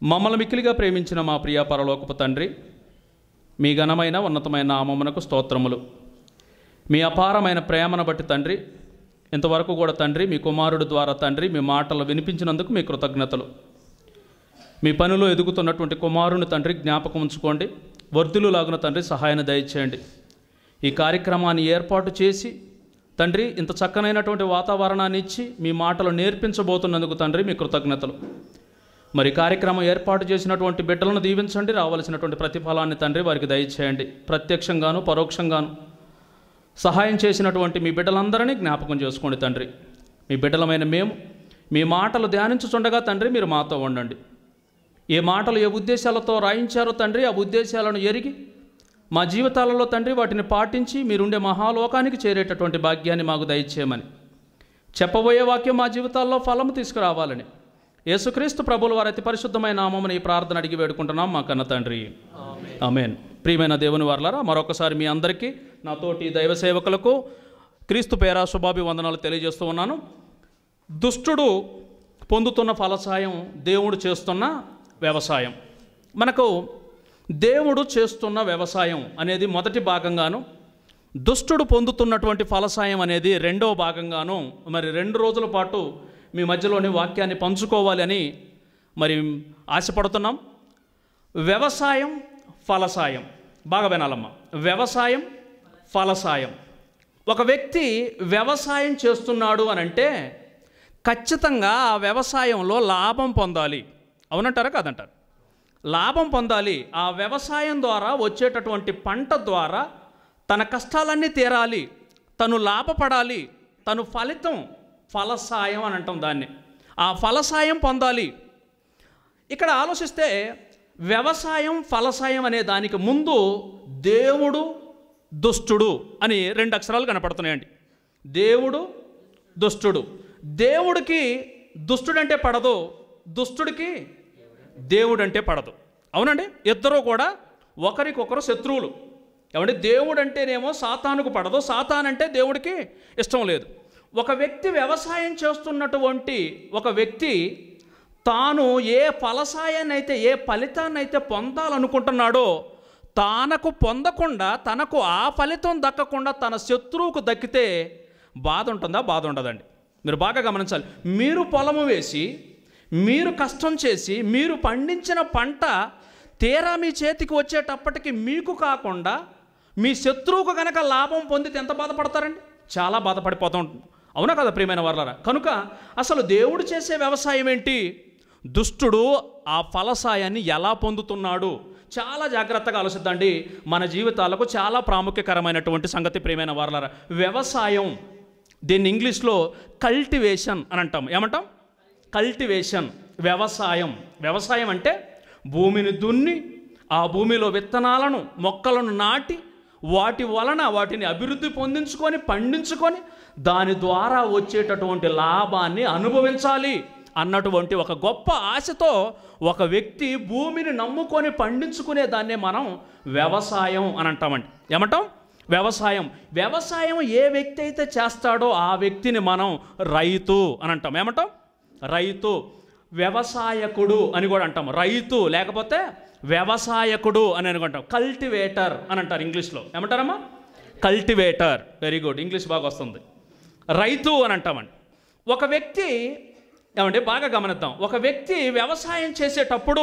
మమ్మల్ని మిక్కిలిగా ప్రేమించిన మా ప్రియ పరలోకపు తండ్రి మీ ఘనమైన ఉన్నతమైన నామమునకు స్తోత్రములు మీ అపారమైన ప్రేమను బట్టి తండ్రి ఇంతవరకు కూడా తండ్రి మీ కుమారుడు ద్వారా తండ్రి మీ మాటలు వినిపించినందుకు మీ కృతజ్ఞతలు మీ పనిలో ఎదుగుతున్నటువంటి కుమారుని తండ్రి జ్ఞాపకం ఉంచుకోండి వర్ధులు లాగున తండ్రి సహాయాన్ని దయచేయండి ఈ కార్యక్రమాన్ని ఏర్పాటు చేసి తండ్రి ఇంత చక్కనైనటువంటి వాతావరణాన్ని ఇచ్చి మీ మాటలు నేర్పించబోతున్నందుకు తండ్రి మీ కృతజ్ఞతలు మరి కార్యక్రమం ఏర్పాటు చేసినటువంటి బిడ్డలను దీవించండి రావాల్సినటువంటి ప్రతిఫలాన్ని తండ్రి వారికి దయచేయండి ప్రత్యక్షంగాను పరోక్షంగాను సహాయం చేసినటువంటి మీ బిడ్డలందరినీ జ్ఞాపకం చేసుకోండి తండ్రి మీ బిడ్డలమైన మేము మీ మాటలు ధ్యానించుచుండగా తండ్రి మీరు మాతో ఉండండి ఏ మాటలు ఏ ఉద్దేశాలతో రాయించారో తండ్రి ఆ ఉద్దేశాలను ఎరిగి మా జీవితాలలో తండ్రి వాటిని పాటించి మీరుండే మహాలోకానికి చేరేటటువంటి భాగ్యాన్ని మాకు దయచేయమని చెప్పబోయే వాక్యం మా జీవితాల్లో ఫలము తీసుకురావాలని యేసుక్రీస్తు ప్రభుల వారి అతి పరిశుద్ధమైన నామమున ఈ ప్రార్థన అడిగి వేడుకుంటున్నాం మా కన్న తండ్రి ఆమెన్ ప్రియమైన దేవుని వారలారా మరొకసారి మీ అందరికీ నాతోటి దైవ సేవకులకు క్రీస్తు పేరా శుభాభి వందనాలు తెలియజేస్తూ ఉన్నాను దుష్టుడు పొందుతున్న ఫలసాయం దేవుడు చేస్తున్న వ్యవసాయం మనకు దేవుడు చేస్తున్న వ్యవసాయం అనేది మొదటి భాగంగాను దుష్టుడు పొందుతున్నటువంటి ఫలసాయం అనేది రెండో భాగంగాను మరి రెండు రోజుల పాటు మీ మధ్యలోని వాక్యాన్ని పంచుకోవాలి అని మరి ఆశపడుతున్నాం వ్యవసాయం ఫలసాయం బాగా వినాలమ్మా వ్యవసాయం ఫలసాయం ఒక వ్యక్తి వ్యవసాయం చేస్తున్నాడు అని అంటే ఖచ్చితంగా ఆ వ్యవసాయంలో లాభం పొందాలి అవునంటారా కాదంటారు లాభం పొందాలి ఆ వ్యవసాయం ద్వారా వచ్చేటటువంటి పంట ద్వారా తన కష్టాలన్నీ తీరాలి తను లాభపడాలి తను ఫలితం ఫలసాయం అని అంటాం దాన్ని ఆ ఫలసాయం పొందాలి ఇక్కడ ఆలోచిస్తే వ్యవసాయం ఫలసాయం అనే దానికి ముందు దేవుడు దుష్టుడు అని రెండు అక్షరాలు కనపడుతున్నాయండి దేవుడు దుష్టుడు దేవుడికి దుష్టుడంటే పడదు దుష్టుడికి దేవుడు అంటే పడదు అవునండి ఇద్దరూ కూడా ఒకరికొకరు శత్రువులు ఏమంటే దేవుడు అంటేనేమో సాతానుకు పడదు సాతాన్ అంటే దేవుడికి ఇష్టం లేదు ఒక వ్యక్తి వ్యవసాయం చేస్తున్నటువంటి ఒక వ్యక్తి తాను ఏ ఫలసాయాన్ని అయితే ఏ ఫలితాన్ని అయితే పొందాలనుకుంటున్నాడో తానకు పొందకుండా తనకు ఆ ఫలితం దక్కకుండా తన శత్రువుకు దక్కితే బాధ ఉంటుందా బాధ ఉండదండి మీరు బాగా గమనించాలి మీరు పొలము వేసి మీరు కష్టం చేసి మీరు పండించిన పంట తీరా మీ చేతికి వచ్చేటప్పటికి మీకు కాకుండా మీ శత్రువుకు కనుక లాభం పొందితే ఎంత బాధపడతారండి చాలా బాధపడిపోతూ ఉంటుంది అవునా కదా ప్రియమైన వర్లరా కనుక అసలు దేవుడు చేసే వ్యవసాయం ఏంటి దుష్టుడు ఆ ఫలసాయాన్ని ఎలా పొందుతున్నాడు చాలా జాగ్రత్తగా ఆలోచిద్దండి మన జీవితాలకు చాలా ప్రాముఖ్యకరమైనటువంటి సంగతి ప్రియమైన వర్లరా వ్యవసాయం దీన్ని ఇంగ్లీష్లో కల్టివేషన్ అని అంటాం ఏమంటాం కల్టివేషన్ వ్యవసాయం వ్యవసాయం అంటే భూమిని దున్ని ఆ భూమిలో విత్తనాలను మొక్కలను నాటి వాటి వలన వాటిని అభివృద్ధి పొందించుకొని పండించుకొని దాని ద్వారా వచ్చేటటువంటి లాభాన్ని అనుభవించాలి అన్నటువంటి ఒక గొప్ప ఆశతో ఒక వ్యక్తి భూమిని నమ్ముకొని పండించుకునే దాన్నే మనం వ్యవసాయం అని అంటామండి ఏమంటాం వ్యవసాయం వ్యవసాయం ఏ వ్యక్తి అయితే చేస్తాడో ఆ వ్యక్తిని మనం రైతు అని అంటాం ఏమంటాం రైతు వ్యవసాయకుడు అని కూడా అంటాం రైతు లేకపోతే వ్యవసాయకుడు అని అనుకుంటాం కల్టివేటర్ అని అంటారు ఇంగ్లీష్లో ఏమంటారమ్మా కల్టివేటర్ వెరీ గుడ్ ఇంగ్లీష్ బాగా వస్తుంది రైతు అని అంటామండి ఒక వ్యక్తి ఏమంటే బాగా గమనిద్దాం ఒక వ్యక్తి వ్యవసాయం చేసేటప్పుడు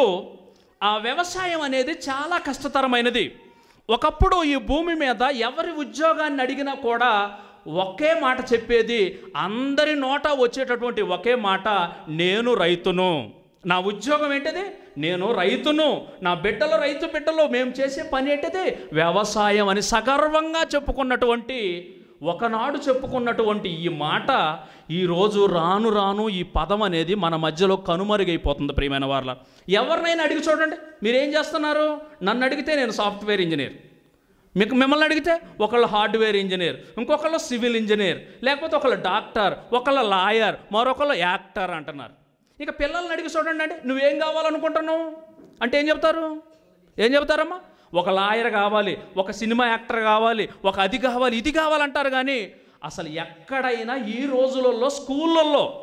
ఆ వ్యవసాయం అనేది చాలా కష్టతరమైనది ఒకప్పుడు ఈ భూమి మీద ఎవరి ఉద్యోగాన్ని అడిగినా కూడా ఒకే మాట చెప్పేది అందరి నోట వచ్చేటటువంటి ఒకే మాట నేను రైతును నా ఉద్యోగం ఏంటిది నేను రైతును నా బిడ్డలు రైతు బిడ్డలు మేము చేసే పని ఏంటిది వ్యవసాయం అని సగర్వంగా చెప్పుకున్నటువంటి ఒకనాడు చెప్పుకున్నటువంటి ఈ మాట ఈరోజు రాను రాను ఈ పదం అనేది మన మధ్యలో కనుమరుగైపోతుంది ప్రియమైన వాళ్ళ ఎవరినైనా అడిగి చూడండి మీరేం చేస్తున్నారు నన్ను అడిగితే నేను సాఫ్ట్వేర్ ఇంజనీర్ మీకు మిమ్మల్ని అడిగితే ఒకళ్ళు హార్డ్వేర్ ఇంజనీర్ ఇంకొకళ్ళు సివిల్ ఇంజనీర్ లేకపోతే ఒకళ్ళు డాక్టర్ ఒకళ్ళు లాయర్ మరొకళ్ళు యాక్టర్ అంటున్నారు ఇక పిల్లల్ని అడిగి చూడండి అంటే నువ్వేం కావాలనుకుంటున్నావు అంటే ఏం చెప్తారు ఏం చెప్తారమ్మా ఒక లాయర్ కావాలి ఒక సినిమా యాక్టర్ కావాలి ఒక అది కావాలి ఇది కావాలంటారు కానీ అసలు ఎక్కడైనా ఈ రోజులలో స్కూళ్ళల్లో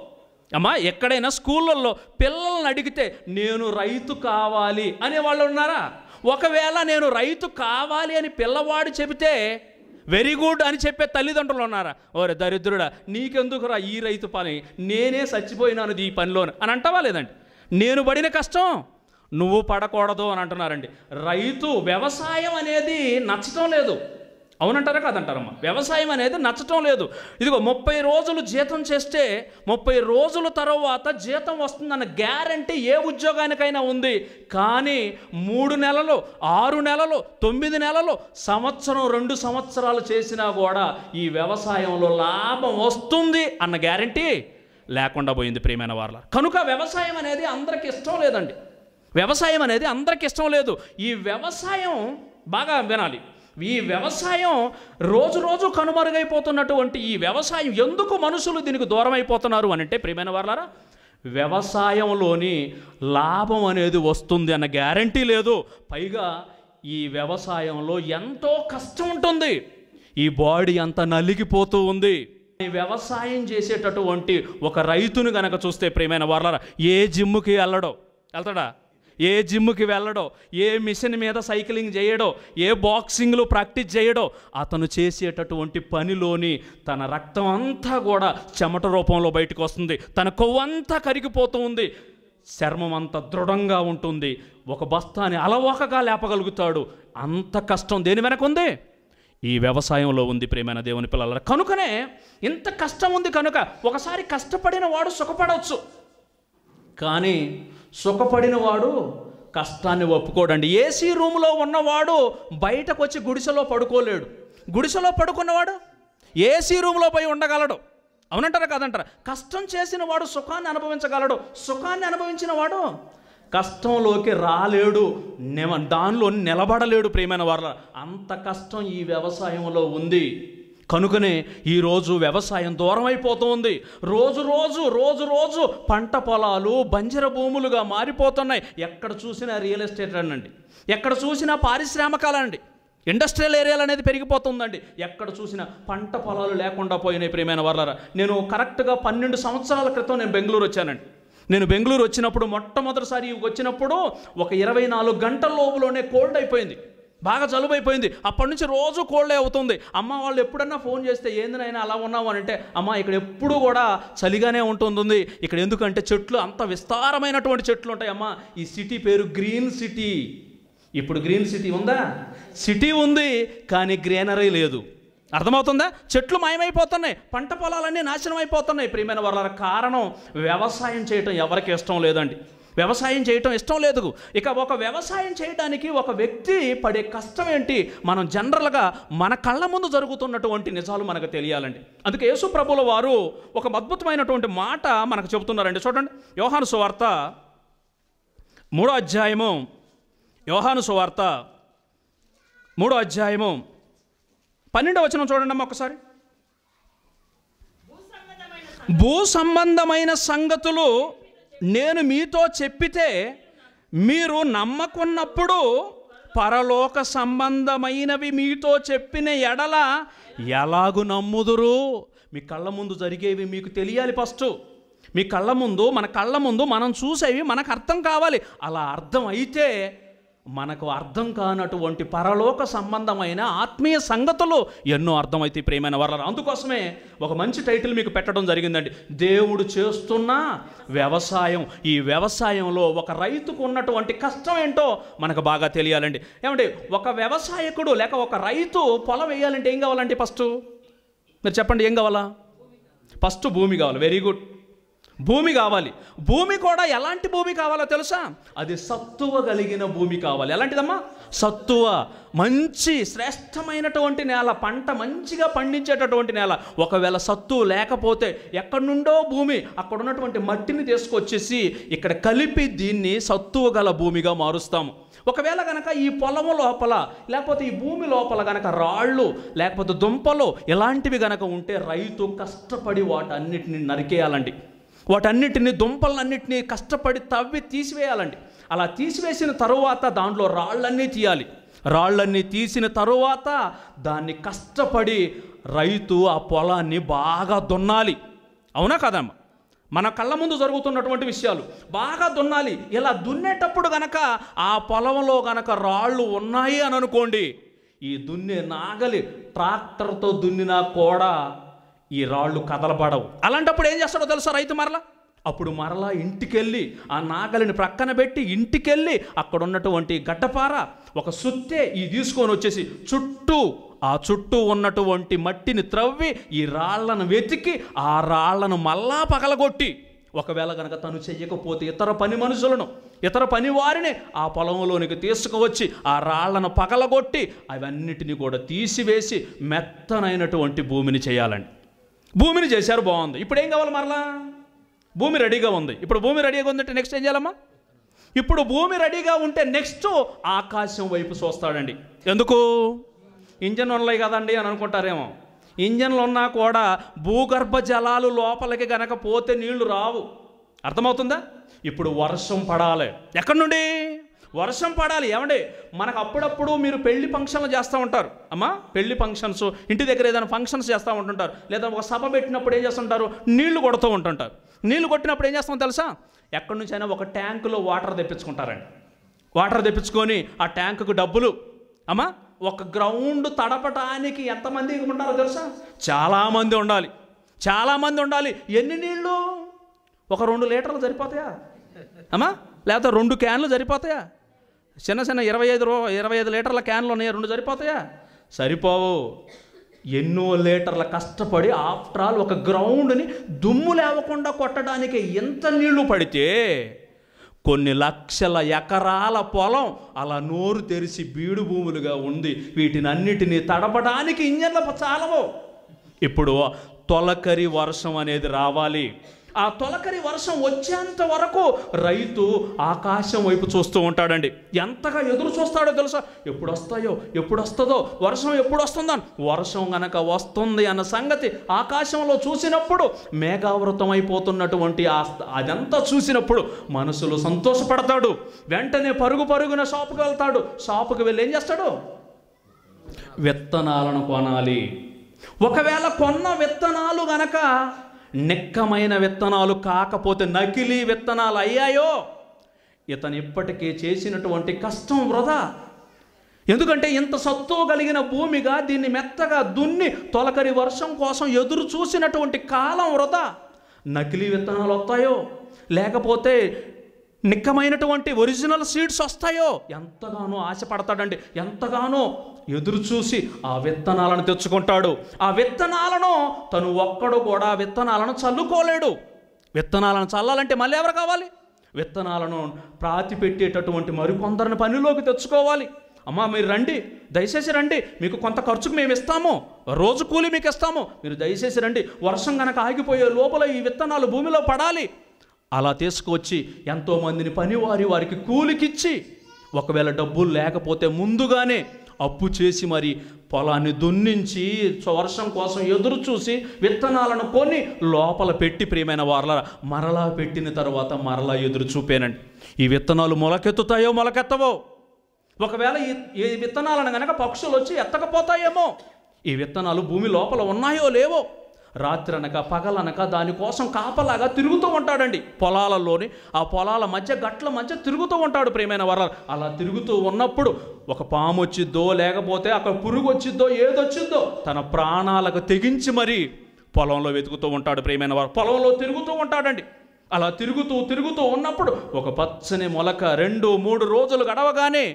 అమ్మా ఎక్కడైనా స్కూళ్ళల్లో పిల్లల్ని అడిగితే నేను రైతు కావాలి అనే వాళ్ళు ఉన్నారా ఒకవేళ నేను రైతు కావాలి అని పిల్లవాడు చెబితే వెరీ గుడ్ అని చెప్పే తల్లిదండ్రులు ఉన్నారా ఓరే దరిద్రుడా నీకెందుకురా ఈ రైతు పని నేనే చచ్చిపోయినాను ఈ పనిలో అని అంటావా లేదండి నేను పడిన కష్టం నువ్వు పడకూడదు అని అంటున్నారండి రైతు వ్యవసాయం అనేది నచ్చటం లేదు అవునంటారా కాదంటారమ్మా వ్యవసాయం అనేది నచ్చటం లేదు ఇదిగో ముప్పై రోజులు జీతం చేస్తే ముప్పై రోజుల తర్వాత జీతం వస్తుందన్న గ్యారంటీ ఏ ఉద్యోగానికైనా ఉంది కానీ మూడు నెలలు ఆరు నెలలు తొమ్మిది నెలలు సంవత్సరం రెండు సంవత్సరాలు చేసినా కూడా ఈ వ్యవసాయంలో లాభం వస్తుంది అన్న గ్యారంటీ లేకుండా పోయింది ప్రియమైన వాళ్ళ కనుక వ్యవసాయం అనేది అందరికి ఇష్టం లేదండి వ్యవసాయం అనేది అందరికి ఇష్టం లేదు ఈ వ్యవసాయం బాగా వినాలి ఈ వ్యవసాయం రోజు రోజు కనుమరుగైపోతున్నటువంటి ఈ వ్యవసాయం ఎందుకు మనుషులు దీనికి దూరం అయిపోతున్నారు అని అంటే ప్రియమైన వాళ్ళారా వ్యవసాయంలోని లాభం అనేది వస్తుంది అన్న గ్యారంటీ లేదు పైగా ఈ వ్యవసాయంలో ఎంతో కష్టం ఉంటుంది ఈ బాడీ అంతా నలిగిపోతూ ఉంది ఈ వ్యవసాయం చేసేటటువంటి ఒక రైతును గనక చూస్తే ప్రియమైన వాళ్ళారా ఏ జిమ్ముకి వెళ్ళడో వెళ్తాడా ఏ జిమ్కి వెళ్ళడో ఏ మిషన్ మీద సైక్లింగ్ చేయడో ఏ బాక్సింగ్లో ప్రాక్టీస్ చేయడో అతను చేసేటటువంటి పనిలోని తన రక్తం అంతా కూడా చెమట రూపంలో బయటకు వస్తుంది తన కొవ్వంతా కరిగిపోతూ ఉంది చర్మం అంత దృఢంగా ఉంటుంది ఒక బస్తాని అలవోకగా లేపగలుగుతాడు అంత కష్టం దేని వెనక ఉంది ఈ వ్యవసాయంలో ఉంది ప్రేమైన దేవుని పిల్లల కనుకనే ఇంత కష్టం ఉంది కనుక ఒకసారి కష్టపడిన వాడు సుఖపడవచ్చు కానీ సుఖపడిన వాడు కష్టాన్ని ఒప్పుకోడండి ఏసీ రూమ్లో ఉన్నవాడు బయటకు వచ్చి గుడిసెలో పడుకోలేడు గుడిసెలో పడుకున్నవాడు ఏసీ రూమ్లో పోయి ఉండగలడు అవునంటారా కాదంటారా కష్టం చేసిన వాడు సుఖాన్ని అనుభవించగలడు సుఖాన్ని అనుభవించిన వాడు కష్టంలోకి రాలేడు నెమ దానిలో నిలబడలేడు ప్రియమైన వారు అంత కష్టం ఈ వ్యవసాయంలో ఉంది కనుకనే ఈరోజు వ్యవసాయం దూరం అయిపోతుంది రోజు రోజు రోజు రోజు పంట పొలాలు బంజర భూములుగా మారిపోతున్నాయి ఎక్కడ చూసినా రియల్ ఎస్టేట్ అనండి ఎక్కడ చూసినా పారిశ్రామికాలండి ఇండస్ట్రియల్ ఏరియాలు అనేది పెరిగిపోతుందండి ఎక్కడ చూసినా పంట పొలాలు లేకుండా పోయినాయి ప్రియమైన వాళ్ళరా నేను కరెక్ట్గా పన్నెండు సంవత్సరాల క్రితం నేను బెంగళూరు వచ్చానండి నేను బెంగళూరు వచ్చినప్పుడు మొట్టమొదటిసారి వచ్చినప్పుడు ఒక ఇరవై నాలుగు గంటల లోపులోనే కోల్డ్ అయిపోయింది బాగా జలుబు అయిపోయింది అప్పటి నుంచి రోజు కోల్డే అవుతుంది అమ్మ వాళ్ళు ఎప్పుడన్నా ఫోన్ చేస్తే ఏంది నాయనా అలా ఉన్నావు అని అంటే అమ్మ ఇక్కడ ఎప్పుడు కూడా చలిగానే ఉంటుంది ఇక్కడ ఎందుకంటే చెట్లు అంత విస్తారమైనటువంటి చెట్లు ఉంటాయి అమ్మ ఈ సిటీ పేరు గ్రీన్ సిటీ ఇప్పుడు గ్రీన్ సిటీ ఉందా సిటీ ఉంది కానీ గ్రీనరీ లేదు అర్థమవుతుందా చెట్లు మాయమైపోతున్నాయి పంట పొలాలన్నీ నాశనం అయిపోతున్నాయి ప్రియమైన వాళ్ళ కారణం వ్యవసాయం చేయటం ఎవరికి ఇష్టం లేదండి వ్యవసాయం చేయటం ఇష్టం లేదు ఇక ఒక వ్యవసాయం చేయడానికి ఒక వ్యక్తి పడే కష్టం ఏంటి మనం జనరల్గా మన కళ్ళ ముందు జరుగుతున్నటువంటి నిజాలు మనకు తెలియాలండి అందుకే యేసు ప్రభుల వారు ఒక అద్భుతమైనటువంటి మాట మనకు చెబుతున్నారండి చూడండి యోహాను సువార్త మూడో అధ్యాయము యోహాను సువార్త మూడో అధ్యాయము పన్నెండో వచనం చూడండి అమ్మ ఒకసారి భూ సంబంధమైన సంగతులు నేను మీతో చెప్పితే మీరు నమ్మకున్నప్పుడు పరలోక సంబంధమైనవి మీతో చెప్పిన ఎడల ఎలాగు నమ్ముదురు మీ కళ్ళ ముందు జరిగేవి మీకు తెలియాలి ఫస్ట్ మీ కళ్ళ ముందు మన కళ్ళ ముందు మనం చూసేవి మనకు అర్థం కావాలి అలా అర్థం అయితే మనకు అర్థం కానటువంటి పరలోక సంబంధమైన ఆత్మీయ సంగతులు ఎన్నో అర్థమైతే ప్రేమైన వాళ్ళ అందుకోసమే ఒక మంచి టైటిల్ మీకు పెట్టడం జరిగిందండి దేవుడు చేస్తున్న వ్యవసాయం ఈ వ్యవసాయంలో ఒక రైతుకు ఉన్నటువంటి కష్టం ఏంటో మనకు బాగా తెలియాలండి ఏమంటే ఒక వ్యవసాయకుడు లేక ఒక రైతు పొలం వేయాలంటే ఏం కావాలండి ఫస్ట్ మీరు చెప్పండి ఏం కావాలా ఫస్ట్ భూమి కావాలి వెరీ గుడ్ భూమి కావాలి భూమి కూడా ఎలాంటి భూమి కావాలో తెలుసా అది సత్తువ కలిగిన భూమి కావాలి ఎలాంటిదమ్మా సత్తువ మంచి శ్రేష్టమైనటువంటి నేల పంట మంచిగా పండించేటటువంటి నేల ఒకవేళ సత్తు లేకపోతే ఎక్కడి నుండో భూమి అక్కడ ఉన్నటువంటి మట్టిని తీసుకొచ్చేసి ఇక్కడ కలిపి దీన్ని సత్తువ గల భూమిగా మారుస్తాము ఒకవేళ గనక ఈ పొలము లోపల లేకపోతే ఈ భూమి లోపల గనక రాళ్ళు లేకపోతే దుంపలు ఇలాంటివి గనక ఉంటే రైతు కష్టపడి వాటన్నిటిని నరికేయాలండి వాటన్నిటిని దుంపలన్నిటిని కష్టపడి తవ్వి తీసివేయాలండి అలా తీసివేసిన తరువాత దాంట్లో రాళ్ళన్నీ తీయాలి రాళ్ళన్నీ తీసిన తరువాత దాన్ని కష్టపడి రైతు ఆ పొలాన్ని బాగా దున్నాలి అవునా కదమ్మా మన కళ్ళ ముందు జరుగుతున్నటువంటి విషయాలు బాగా దున్నాలి ఇలా దున్నేటప్పుడు గనక ఆ పొలంలో గనక రాళ్ళు ఉన్నాయి అని అనుకోండి ఈ దున్నే నాగలి ట్రాక్టర్తో దున్నినా కూడా ఈ రాళ్ళు కదలబడవు అలాంటప్పుడు ఏం చేస్తాడో తెలుసా రైతు మరలా అప్పుడు మరలా ఇంటికెళ్ళి ఆ నాగలిని ప్రక్కన పెట్టి ఇంటికెళ్ళి అక్కడ ఉన్నటువంటి గడ్డపార ఒక సుత్తే ఈ తీసుకొని వచ్చేసి చుట్టూ ఆ చుట్టూ ఉన్నటువంటి మట్టిని త్రవ్వి ఈ రాళ్లను వెతికి ఆ రాళ్లను మళ్ళా పగలగొట్టి ఒకవేళ కనుక తను చెయ్యకపోతే ఇతర పని మనుషులను ఇతర పని వారిని ఆ పొలంలోనికి తీసుకువచ్చి ఆ రాళ్లను పగలగొట్టి అవన్నిటిని కూడా తీసివేసి మెత్తనైనటువంటి భూమిని చేయాలండి భూమిని చేశారు బాగుంది ఇప్పుడు ఏం కావాలి మరలా భూమి రెడీగా ఉంది ఇప్పుడు భూమి రెడీగా ఉందంటే నెక్స్ట్ ఏం చేయాలమ్మా ఇప్పుడు భూమి రెడీగా ఉంటే నెక్స్ట్ ఆకాశం వైపు చూస్తాడండి ఎందుకు ఇంజన్ ఉన్నాయి కదండి అని అనుకుంటారేమో ఇంజన్లు ఉన్నా కూడా భూగర్భ జలాలు లోపలికి గనక పోతే నీళ్లు రావు అర్థమవుతుందా ఇప్పుడు వర్షం పడాలి ఎక్కడి నుండి వర్షం పడాలి ఏమండి మనకు అప్పుడప్పుడు మీరు పెళ్లి ఫంక్షన్లు చేస్తూ ఉంటారు అమ్మా పెళ్లి ఫంక్షన్స్ ఇంటి దగ్గర ఏదైనా ఫంక్షన్స్ చేస్తూ ఉంటుంటారు లేదా ఒక సభ పెట్టినప్పుడు ఏం చేస్తుంటారు నీళ్లు కొడుతూ ఉంటుంటారు నీళ్లు కొట్టినప్పుడు ఏం చేస్తాం తెలుసా ఎక్కడి నుంచి అయినా ఒక ట్యాంకులో వాటర్ తెప్పించుకుంటారండి వాటర్ తెప్పించుకొని ఆ ట్యాంకుకు డబ్బులు అమ్మా ఒక గ్రౌండ్ తడపటానికి ఎంతమంది ఉంటారో తెలుసా చాలామంది ఉండాలి చాలామంది ఉండాలి ఎన్ని నీళ్ళు ఒక రెండు లీటర్లు సరిపోతాయా అమ్మా లేకపోతే రెండు క్యాన్లు సరిపోతాయా చిన్న చిన్న ఇరవై ఐదు రో ఇరవై ఐదు లీటర్ల క్యాన్లు ఉన్నాయి రెండు సరిపోతాయా సరిపోవు ఎన్నో లీటర్ల కష్టపడి ఆఫ్టర్ ఆల్ ఒక గ్రౌండ్ని దుమ్ము లేవకుండా కొట్టడానికి ఎంత నీళ్లు పడితే కొన్ని లక్షల ఎకరాల పొలం అలా నోరు తెరిచి బీడు భూములుగా ఉంది వీటిని అన్నిటినీ తడపడానికి ఇంజన్ల చాలవు ఇప్పుడు తొలకరి వర్షం అనేది రావాలి ఆ తొలకరి వర్షం వచ్చేంత వరకు రైతు ఆకాశం వైపు చూస్తూ ఉంటాడండి ఎంతగా ఎదురు చూస్తాడో తెలుసా ఎప్పుడు వస్తాయో ఎప్పుడు వస్తుందో వర్షం ఎప్పుడు వస్తుందో వర్షం గనక వస్తుంది అన్న సంగతి ఆకాశంలో చూసినప్పుడు మేఘావృతం అయిపోతున్నటువంటి ఆ అదంతా చూసినప్పుడు మనసులో సంతోషపడతాడు వెంటనే పరుగు పరుగున షాపుకి వెళ్తాడు షాపుకి వెళ్ళి ఏం చేస్తాడు విత్తనాలను కొనాలి ఒకవేళ కొన్న విత్తనాలు గనక నిక్కమైన విత్తనాలు కాకపోతే నకిలీ విత్తనాలు అయ్యాయో ఇతను ఇప్పటికే చేసినటువంటి కష్టం వృధా ఎందుకంటే ఇంత సత్తు కలిగిన భూమిగా దీన్ని మెత్తగా దున్ని తొలకరి వర్షం కోసం ఎదురు చూసినటువంటి కాలం వృధా నకిలీ విత్తనాలు వస్తాయో లేకపోతే నిక్కమైనటువంటి ఒరిజినల్ సీడ్స్ వస్తాయో ఎంతగానో ఆశపడతాడండి ఎంతగానో ఎదురు చూసి ఆ విత్తనాలను తెచ్చుకుంటాడు ఆ విత్తనాలను తను ఒక్కడు కూడా ఆ విత్తనాలను చల్లుకోలేడు విత్తనాలను చల్లాలంటే మళ్ళీ ఎవరు కావాలి విత్తనాలను ప్రాతి పెట్టేటటువంటి మరికొందరిని పనిలోకి తెచ్చుకోవాలి అమ్మా మీరు రండి దయచేసి రండి మీకు కొంత ఖర్చుకు మేము ఇస్తాము రోజు కూలి మీకు ఇస్తాము మీరు దయచేసి రండి వర్షం కనుక ఆగిపోయే లోపల ఈ విత్తనాలు భూమిలో పడాలి అలా తీసుకువచ్చి ఎంతోమందిని పనివారి వారికి కూలికిచ్చి ఒకవేళ డబ్బులు లేకపోతే ముందుగానే అప్పు చేసి మరి పొలాన్ని దున్నించి వర్షం కోసం ఎదురు చూసి విత్తనాలను కొని లోపల పెట్టి ప్రియమైన వారల మరలా పెట్టిన తర్వాత మరలా ఎదురు చూపేనండి ఈ విత్తనాలు మొలకెత్తుతాయో మొలకెత్తవో ఒకవేళ ఈ ఈ విత్తనాలను గనక పక్షులు వచ్చి ఎత్తకపోతాయేమో ఈ విత్తనాలు భూమి లోపల ఉన్నాయో లేవో రాత్రి అనక పగలనక దానికోసం కాపలాగా తిరుగుతూ ఉంటాడండి పొలాలలోని ఆ పొలాల మధ్య గట్ల మధ్య తిరుగుతూ ఉంటాడు ప్రియమైన వరాలు అలా తిరుగుతూ ఉన్నప్పుడు ఒక పాము వచ్చిద్దో లేకపోతే అక్కడ పురుగు వచ్చిద్దో ఏదొచ్చిద్దో తన ప్రాణాలకు తెగించి మరీ పొలంలో వెతుకుతూ ఉంటాడు ప్రియమైన వారు పొలంలో తిరుగుతూ ఉంటాడండి అలా తిరుగుతూ తిరుగుతూ ఉన్నప్పుడు ఒక పచ్చని మొలక రెండు మూడు రోజులు గడవగానే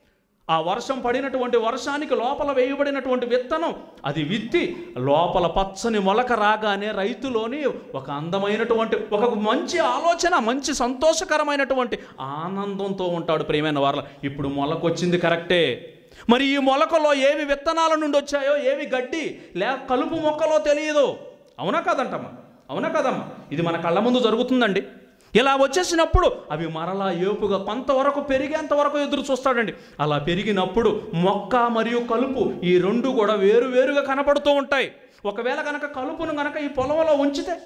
ఆ వర్షం పడినటువంటి వర్షానికి లోపల వేయబడినటువంటి విత్తనం అది విత్తి లోపల పచ్చని మొలక రాగానే రైతులోని ఒక అందమైనటువంటి ఒక మంచి ఆలోచన మంచి సంతోషకరమైనటువంటి ఆనందంతో ఉంటాడు ప్రియమైన వారల ఇప్పుడు మొలకొచ్చింది కరెక్టే మరి ఈ మొలకలో ఏవి విత్తనాల నుండి వచ్చాయో ఏవి గడ్డి లే కలుపు మొక్కలో తెలియదు అవునా కాదంటమ్మా అవునా కదమ్మా ఇది మన కళ్ళ ముందు జరుగుతుందండి ఇలా వచ్చేసినప్పుడు అవి మరలా ఏపుగా కొంతవరకు పెరిగేంత వరకు ఎదురు చూస్తాడండి అలా పెరిగినప్పుడు మొక్క మరియు కలుపు ఈ రెండు కూడా వేరు వేరుగా కనపడుతూ ఉంటాయి ఒకవేళ కనుక కలుపును గనక ఈ పొలంలో ఉంచితే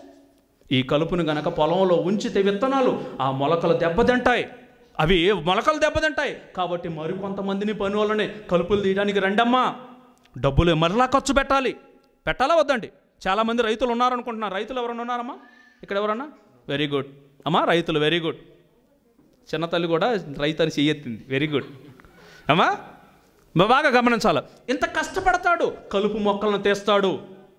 ఈ కలుపును గనక పొలంలో ఉంచితే విత్తనాలు ఆ మొలకలు దెబ్బతింటాయి అవి మొలకలు దెబ్బతింటాయి కాబట్టి మరికొంతమందిని పని వాళ్ళని కలుపులు తీయడానికి రండమ్మా డబ్బులు మరలా ఖర్చు పెట్టాలి పెట్టాలా వద్దండి చాలామంది రైతులు ఉన్నారనుకుంటున్నారు రైతులు ఎవరన్నా ఉన్నారమ్మా ఇక్కడ ఎవరన్నా వెరీ గుడ్ అమ్మా రైతులు వెరీ గుడ్ చిన్న తల్లి కూడా రైతు అని చెయ్యెత్తింది వెరీ గుడ్ అమ్మా బా- బాగా గమనించాలి ఇంత కష్టపడతాడు కలుపు మొక్కలను తీస్తాడు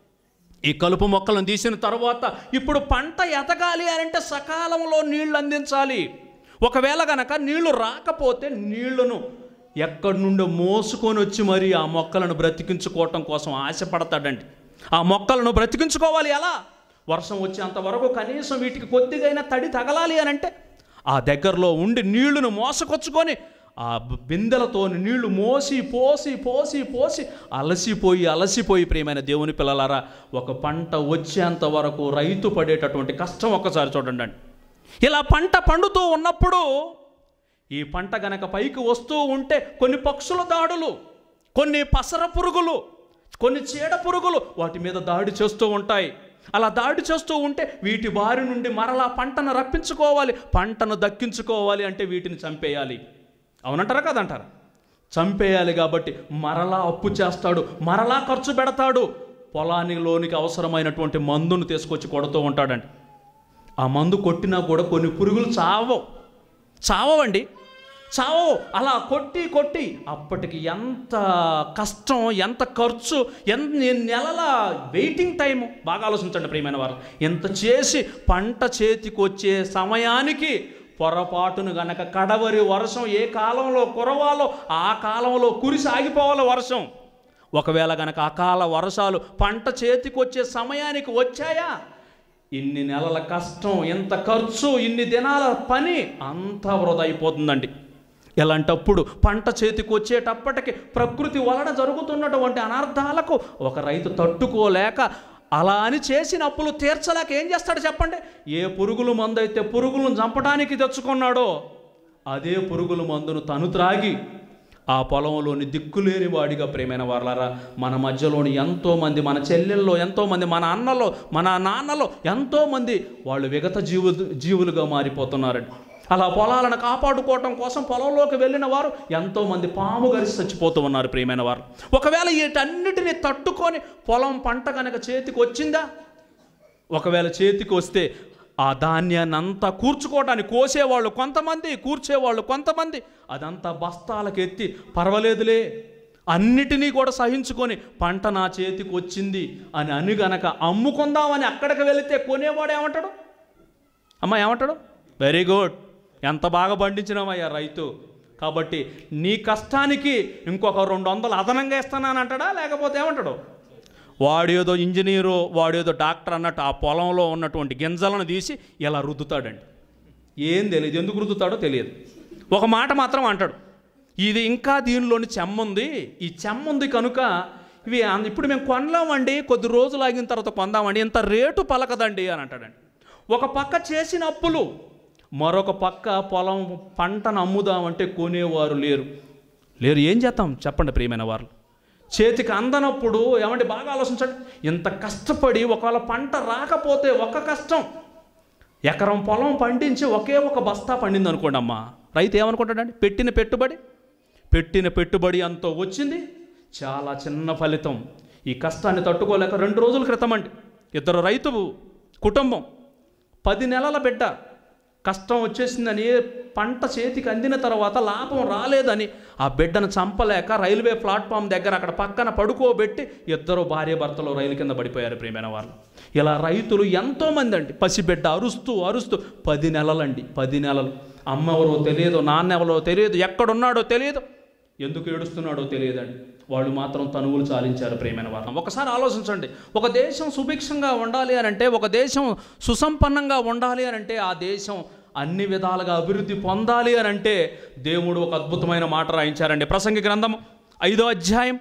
ఈ కలుపు మొక్కలను తీసిన తర్వాత ఇప్పుడు పంట ఎదగాలి అని అంటే సకాలంలో నీళ్లు అందించాలి ఒకవేళ గనక నీళ్లు రాకపోతే నీళ్లను ఎక్కడి నుండో మోసుకొని వచ్చి మరి ఆ మొక్కలను బ్రతికించుకోవటం కోసం ఆశపడతాడండి ఆ మొక్కలను బ్రతికించుకోవాలి ఎలా వర్షం వచ్చేంత వరకు కనీసం వీటికి కొద్దిగైనా తడి తగలాలి అని అంటే ఆ దగ్గరలో ఉండి నీళ్లను మోసకొచ్చుకొని ఆ బ- బిందెలతో నీళ్లు మోసి పోసి పోసి పోసి అలసిపోయి అలసిపోయి ప్రియమైన దేవుని పిల్లలారా ఒక పంట వచ్చేంత వరకు రైతు పడేటటువంటి కష్టం ఒక్కసారి చూడండి అండి ఇలా పంట పండుతూ ఉన్నప్పుడు ఈ పంట గనక పైకి వస్తూ ఉంటే కొన్ని పక్షుల దాడులు కొన్ని పసర పురుగులు కొన్ని చీడ పురుగులు వాటి మీద దాడి చేస్తూ ఉంటాయి అలా దాడి చేస్తూ ఉంటే వీటి బారి నుండి మరలా పంటను రప్పించుకోవాలి పంటను దక్కించుకోవాలి అంటే వీటిని చంపేయాలి అవునంటారా కదంటారా చంపేయాలి కాబట్టి మరలా అప్పు చేస్తాడు మరలా ఖర్చు పెడతాడు పొలానిలోనికి అవసరమైనటువంటి మందును తీసుకొచ్చి కొడుతూ ఉంటాడండి ఆ మందు కొట్టినా కూడా కొన్ని పురుగులు చావవు చావవండి చావవు అలా కొట్టి కొట్టి అప్పటికి ఎంత కష్టం ఎంత ఖర్చు ఎంత నెలల వెయిటింగ్ టైము బాగా ఆలోచించండి ప్రియమైన వారు ఎంత చేసి పంట చేతికి వచ్చే సమయానికి పొరపాటును గనక కడవరి వర్షం ఏ కాలంలో కురవాలో ఆ కాలంలో కురిసి ఆగిపోవాలో వర్షం ఒకవేళ గనక అకాల వర్షాలు పంట చేతికి వచ్చే సమయానికి వచ్చాయా ఇన్ని నెలల కష్టం ఎంత ఖర్చు ఇన్ని దినాల పని అంతా వృధా అయిపోతుందండి ఇలాంటప్పుడు పంట చేతికి వచ్చేటప్పటికి ప్రకృతి వలన జరుగుతున్నటువంటి అనర్థాలకు ఒక రైతు తట్టుకోలేక అలా అని చేసిన అప్పులు తీర్చలేక ఏం చేస్తాడు చెప్పండి ఏ పురుగుల మందు అయితే పురుగులను చంపడానికి తెచ్చుకున్నాడో అదే పురుగుల మందును తను త్రాగి ఆ పొలంలోని దిక్కులేని వాడిగా ప్రేమైన వాళ్ళారా మన మధ్యలోని ఎంతోమంది మన చెల్లెల్లో ఎంతోమంది మన అన్నలో మన నాన్నలో ఎంతోమంది వాళ్ళు విగత జీవు జీవులుగా మారిపోతున్నారండి అలా పొలాలను కాపాడుకోవటం కోసం పొలంలోకి వెళ్ళిన వారు ఎంతోమంది పాము గరిసి చచ్చిపోతూ ఉన్నారు ప్రియమైన వారు ఒకవేళ వీటన్నిటిని తట్టుకొని పొలం పంట కనుక చేతికి వచ్చిందా ఒకవేళ చేతికి వస్తే ఆ ధాన్యాన్ని అంతా కూర్చుకోవటానికి కోసేవాళ్ళు కొంతమంది కూర్చేవాళ్ళు కొంతమంది అదంతా బస్తాలకు ఎత్తి పర్వాలేదులే అన్నిటినీ కూడా సహించుకొని పంట నా చేతికి వచ్చింది అని అని గనక అమ్ముకుందామని అక్కడికి వెళితే కొనేవాడు ఏమంటాడు అమ్మ ఏమంటాడు వెరీ గుడ్ ఎంత బాగా పండించినామయ్యా రైతు కాబట్టి నీ కష్టానికి ఇంకొక రెండు వందలు అదనంగా ఇస్తానని అంటాడా లేకపోతే ఏమంటాడు వాడేదో ఇంజనీరు వాడేదో డాక్టర్ అన్నట్టు ఆ పొలంలో ఉన్నటువంటి గింజలను తీసి ఇలా రుద్దుతాడండి ఏం తెలియదు ఎందుకు రుద్దుతాడో తెలియదు ఒక మాట మాత్రం అంటాడు ఇది ఇంకా దీనిలోని చెమ్ముంది ఈ చెమ్ముంది కనుక ఇవి అన్- ఇప్పుడు మేము కొనలేమండి కొద్ది రోజులు ఆగిన తర్వాత కొందామండి ఇంత రేటు పలకదండి అని అంటాడండి ఒక పక్క చేసిన అప్పులు మరొక పక్క పొలం పంటను అమ్ముదామంటే కొనేవారు లేరు లేరు ఏం చేద్దాం చెప్పండి ప్రియమైన వారు చేతికి అందనప్పుడు ఏమంటే బాగా ఆలోచించండి ఇంత కష్టపడి ఒకవేళ పంట రాకపోతే ఒక కష్టం ఎకరం పొలం పండించి ఒకే ఒక బస్తా పండింది అనుకోండి అమ్మా రైతు ఏమనుకుంటాడండి పెట్టిన పెట్టుబడి పెట్టిన పెట్టుబడి అంతో వచ్చింది చాలా చిన్న ఫలితం ఈ కష్టాన్ని తట్టుకోలేక రెండు రోజుల క్రితం అండి ఇద్దరు రైతు కుటుంబం పది నెలల బిడ్డ కష్టం వచ్చేసిందని పంట చేతికి అందిన తర్వాత లాభం రాలేదని ఆ బిడ్డను చంపలేక రైల్వే ప్లాట్ఫామ్ దగ్గర అక్కడ పక్కన పడుకోబెట్టి ఇద్దరు భార్య భర్తలు రైలు కింద పడిపోయారు ప్రియమైన వాళ్ళు ఇలా రైతులు ఎంతోమంది అండి పసిబిడ్డ అరుస్తూ అరుస్తూ పది నెలలండి పది నెలలు అమ్మ ఎవరో తెలియదు నాన్న ఎవరో తెలియదు ఎక్కడున్నాడో తెలియదు ఎందుకు ఏడుస్తున్నాడో తెలియదండి వాళ్ళు మాత్రం తనువులు చాలించారు ప్రేమైన వారు ఒకసారి ఆలోచించండి ఒక దేశం సుభిక్షంగా ఉండాలి అని అంటే ఒక దేశం సుసంపన్నంగా ఉండాలి అని అంటే ఆ దేశం అన్ని విధాలుగా అభివృద్ధి పొందాలి అని అంటే దేవుడు ఒక అద్భుతమైన మాట రాయించారండి ప్రసంగి గ్రంథం ఐదో అధ్యాయం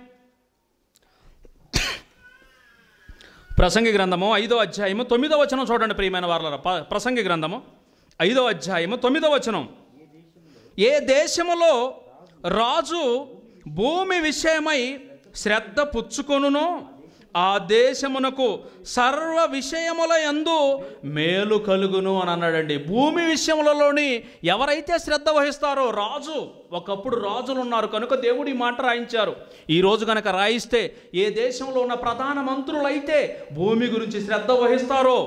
ప్రసంగి గ్రంథము ఐదో అధ్యాయము తొమ్మిదో వచనం చూడండి ప్రియమైన వాళ్ళ ప్రసంగి గ్రంథము ఐదో అధ్యాయము తొమ్మిదో వచనం ఏ దేశములో రాజు భూమి విషయమై శ్రద్ధ పుచ్చుకొనునో ఆ దేశమునకు సర్వ విషయముల యందు మేలు కలుగును అని అన్నాడండి భూమి విషయములలోని ఎవరైతే శ్రద్ధ వహిస్తారో రాజు ఒకప్పుడు రాజులు ఉన్నారు కనుక దేవుడు ఈ మాట రాయించారు ఈ రోజు కనుక రాయిస్తే ఏ దేశంలో ఉన్న ప్రధాన మంత్రులైతే భూమి గురించి శ్రద్ధ వహిస్తారో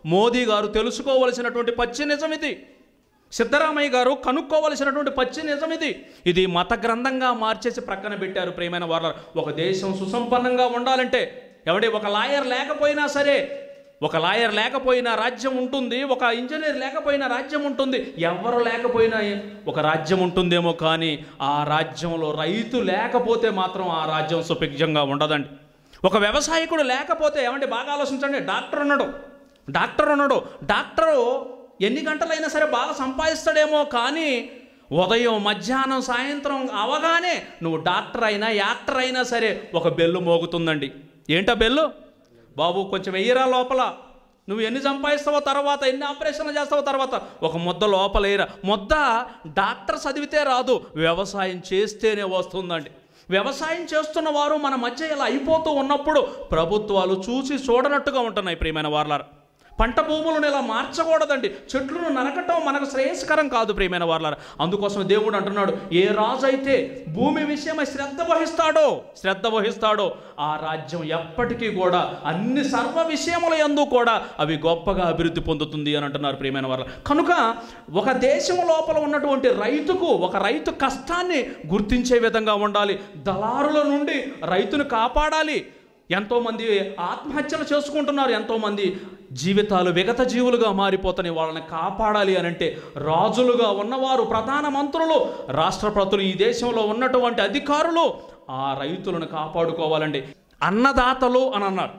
మోదీ గారు తెలుసుకోవలసినటువంటి పచ్చి నిజం ఇది సిద్ధరామయ్య గారు కనుక్కోవలసినటువంటి పచ్చి నిజం ఇది ఇది మత గ్రంథంగా మార్చేసి ప్రక్కన పెట్టారు ప్రియమైన వాళ్ళ ఒక దేశం సుసంపన్నంగా ఉండాలంటే ఎవడి ఒక లాయర్ లేకపోయినా సరే ఒక లాయర్ లేకపోయినా రాజ్యం ఉంటుంది ఒక ఇంజనీర్ లేకపోయినా రాజ్యం ఉంటుంది ఎవరు లేకపోయినా ఒక రాజ్యం ఉంటుందేమో కానీ ఆ రాజ్యంలో రైతు లేకపోతే మాత్రం ఆ రాజ్యం సుభిక్షంగా ఉండదండి ఒక వ్యవసాయకుడు లేకపోతే ఏమంటే బాగా ఆలోచించండి డాక్టర్ ఉన్నాడు డాక్టర్ ఉన్నాడు డాక్టరు ఎన్ని గంటలైనా సరే బాగా సంపాదిస్తాడేమో కానీ ఉదయం మధ్యాహ్నం సాయంత్రం అవగానే నువ్వు డాక్టర్ అయినా యాక్టర్ అయినా సరే ఒక బెల్లు మోగుతుందండి ఏంటా బెల్లు బాబు కొంచెం వెయ్యిరా లోపల నువ్వు ఎన్ని సంపాదిస్తావో తర్వాత ఎన్ని ఆపరేషన్లు చేస్తావో తర్వాత ఒక ముద్ద లోపల వేయరా ముద్ద డాక్టర్ చదివితే రాదు వ్యవసాయం చేస్తేనే వస్తుందండి వ్యవసాయం చేస్తున్న వారు మన మధ్య ఇలా అయిపోతూ ఉన్నప్పుడు ప్రభుత్వాలు చూసి చూడనట్టుగా ఉంటున్నాయి ప్రియమైన వార్లారా పంట భూములను ఇలా మార్చకూడదండి చెట్లను నరకటం మనకు శ్రేయస్కరం కాదు ప్రియమైన వార్లారా అందుకోసం దేవుడు అంటున్నాడు ఏ రాజు అయితే భూమి విషయమై శ్రద్ధ వహిస్తాడో శ్రద్ధ వహిస్తాడో ఆ రాజ్యం ఎప్పటికీ కూడా అన్ని సర్వ విషయముల యందు కూడా అవి గొప్పగా అభివృద్ధి పొందుతుంది అని అంటున్నారు ప్రియమైన వారు కనుక ఒక దేశం లోపల ఉన్నటువంటి రైతుకు ఒక రైతు కష్టాన్ని గుర్తించే విధంగా ఉండాలి దళారుల నుండి రైతును కాపాడాలి ఎంతోమంది ఆత్మహత్యలు చేసుకుంటున్నారు ఎంతోమంది జీవితాలు విగత జీవులుగా మారిపోతున్నాయి వాళ్ళని కాపాడాలి అని అంటే రాజులుగా ఉన్నవారు ప్రధాన మంత్రులు రాష్ట్రపతులు ఈ దేశంలో ఉన్నటువంటి అధికారులు ఆ రైతులను కాపాడుకోవాలండి అన్నదాతలు అని అన్నారు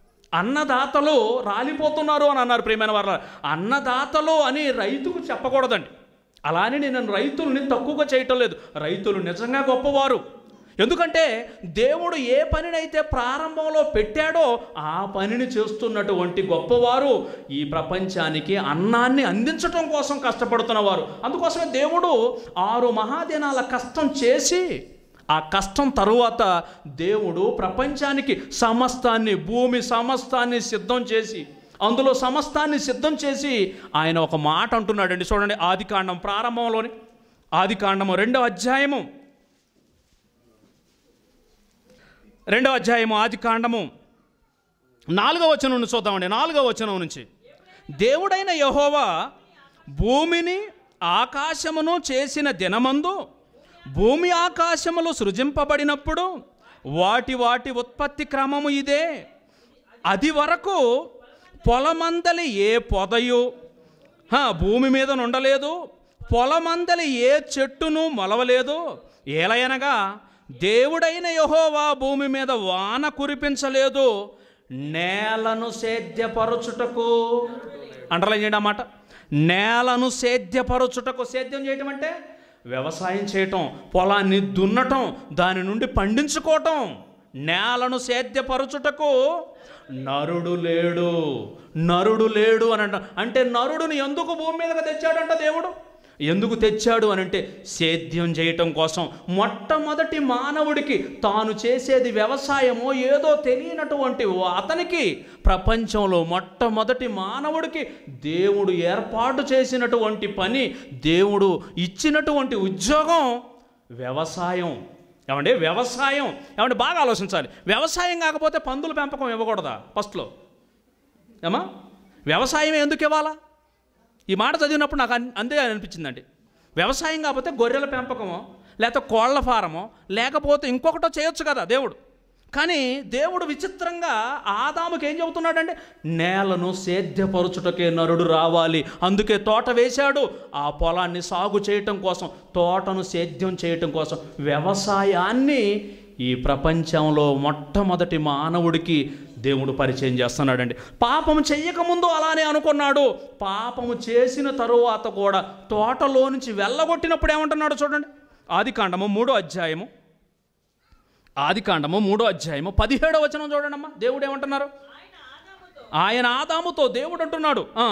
అన్నదాతలు రాలిపోతున్నారు అని అన్నారు ప్రియమైన వారు అన్నదాతలు అని రైతుకు చెప్పకూడదండి అలానే నేను రైతుల్ని తక్కువగా చేయటం లేదు రైతులు నిజంగా గొప్పవారు ఎందుకంటే దేవుడు ఏ పనినైతే ప్రారంభంలో పెట్టాడో ఆ పనిని చేస్తున్నటువంటి గొప్పవారు ఈ ప్రపంచానికి అన్నాన్ని అందించటం కోసం కష్టపడుతున్నవారు అందుకోసమే దేవుడు ఆరు మహాదినాల కష్టం చేసి ఆ కష్టం తరువాత దేవుడు ప్రపంచానికి సమస్తాన్ని భూమి సమస్తాన్ని సిద్ధం చేసి అందులో సమస్తాన్ని సిద్ధం చేసి ఆయన ఒక మాట అంటున్నాడండి చూడండి ఆది కాండం ప్రారంభంలోని ఆది కాండము రెండవ అధ్యాయము రెండవ అధ్యాయము ఆది కాండము నాలుగవ వచనం నుంచి చూద్దామండి నాలుగవ వచనం నుంచి దేవుడైన యహోవా భూమిని ఆకాశమును చేసిన దినమందు భూమి ఆకాశములు సృజింపబడినప్పుడు వాటి వాటి ఉత్పత్తి క్రమము ఇదే అది వరకు పొలమందలి ఏ పొదయు హా, భూమి మీద ఉండలేదు పొలమందలి ఏ చెట్టును మొలవలేదు ఏలయనగా దేవుడైన యహోవా భూమి మీద వాన కురిపించలేదు నేలను సేద్యపరచుటకు అండర్లైన్ చేయడం అన్నమాట నేలను సేద్యపరచుటకు సేద్యం చేయటం అంటే వ్యవసాయం చేయటం పొలాన్ని దున్నటం దాని నుండి పండించుకోవటం నేలను సేద్యపరచుటకు నరుడు లేడు నరుడు లేడు అని అంట అంటే నరుడుని ఎందుకు భూమి మీదకి తెచ్చాడంట దేవుడు ఎందుకు తెచ్చాడు అని అంటే సేద్యం చేయటం కోసం మొట్టమొదటి మానవుడికి తాను చేసేది వ్యవసాయమో ఏదో తెలియనటువంటి ఓ అతనికి ప్రపంచంలో మొట్టమొదటి మానవుడికి దేవుడు ఏర్పాటు చేసినటువంటి పని దేవుడు ఇచ్చినటువంటి ఉద్యోగం వ్యవసాయం ఏమండి వ్యవసాయం ఏమంటే బాగా ఆలోచించాలి వ్యవసాయం కాకపోతే పందుల పెంపకం ఇవ్వకూడదా ఫస్ట్లో ఏమా వ్యవసాయం ఎందుకు ఇవ్వాలా ఈ మాట చదివినప్పుడు నాకు అన్- అంతే అనిపించిందండి వ్యవసాయం కాకపోతే గొర్రెల పెంపకమో లేకపోతే కోళ్ల ఫారమో లేకపోతే ఇంకొకటో చేయొచ్చు కదా దేవుడు కానీ దేవుడు విచిత్రంగా ఆదాముకి ఏం చెబుతున్నాడంటే నేలను సేద్యపరచుటకే నరుడు రావాలి అందుకే తోట వేశాడు ఆ పొలాన్ని సాగు చేయటం కోసం తోటను సేద్యం చేయటం కోసం వ్యవసాయాన్ని ఈ ప్రపంచంలో మొట్టమొదటి మానవుడికి దేవుడు పరిచయం చేస్తున్నాడండి పాపం చెయ్యకముందు అలానే అనుకున్నాడు పాపము చేసిన తరువాత కూడా తోటలో నుంచి వెళ్ళగొట్టినప్పుడు ఏమంటున్నాడు చూడండి ఆది కాండము మూడో అధ్యాయము ఆది కాండము మూడో అధ్యాయము పదిహేడో వచనం చూడండమ్మా దేవుడు ఏమంటున్నారు ఆయన ఆదాముతో దేవుడు అంటున్నాడు ఆ,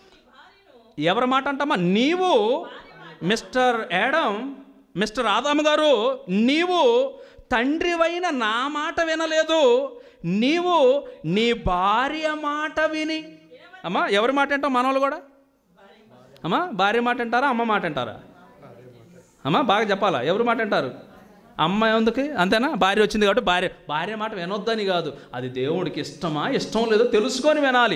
ఎవరి మాట అంటమ్మా నీవు మిస్టర్ యాడమ్ మిస్టర్ ఆదాము గారు నీవు తండ్రివైన నా మాట వినలేదు నీవు నీ భార్య మాట విని అమ్మా ఎవరి మాట అంటావు మనవాళ్ళు కూడా అమ్మా భార్య మాట అంటారా అమ్మ మాట అంటారా అమ్మా బాగా చెప్పాలా ఎవరి మాట అంటారు అమ్మ ఎందుకు అంతేనా భార్య వచ్చింది కాబట్టి భార్య భార్య మాట వినొద్దని కాదు అది దేవుడికి ఇష్టమా ఇష్టం లేదో తెలుసుకొని వినాలి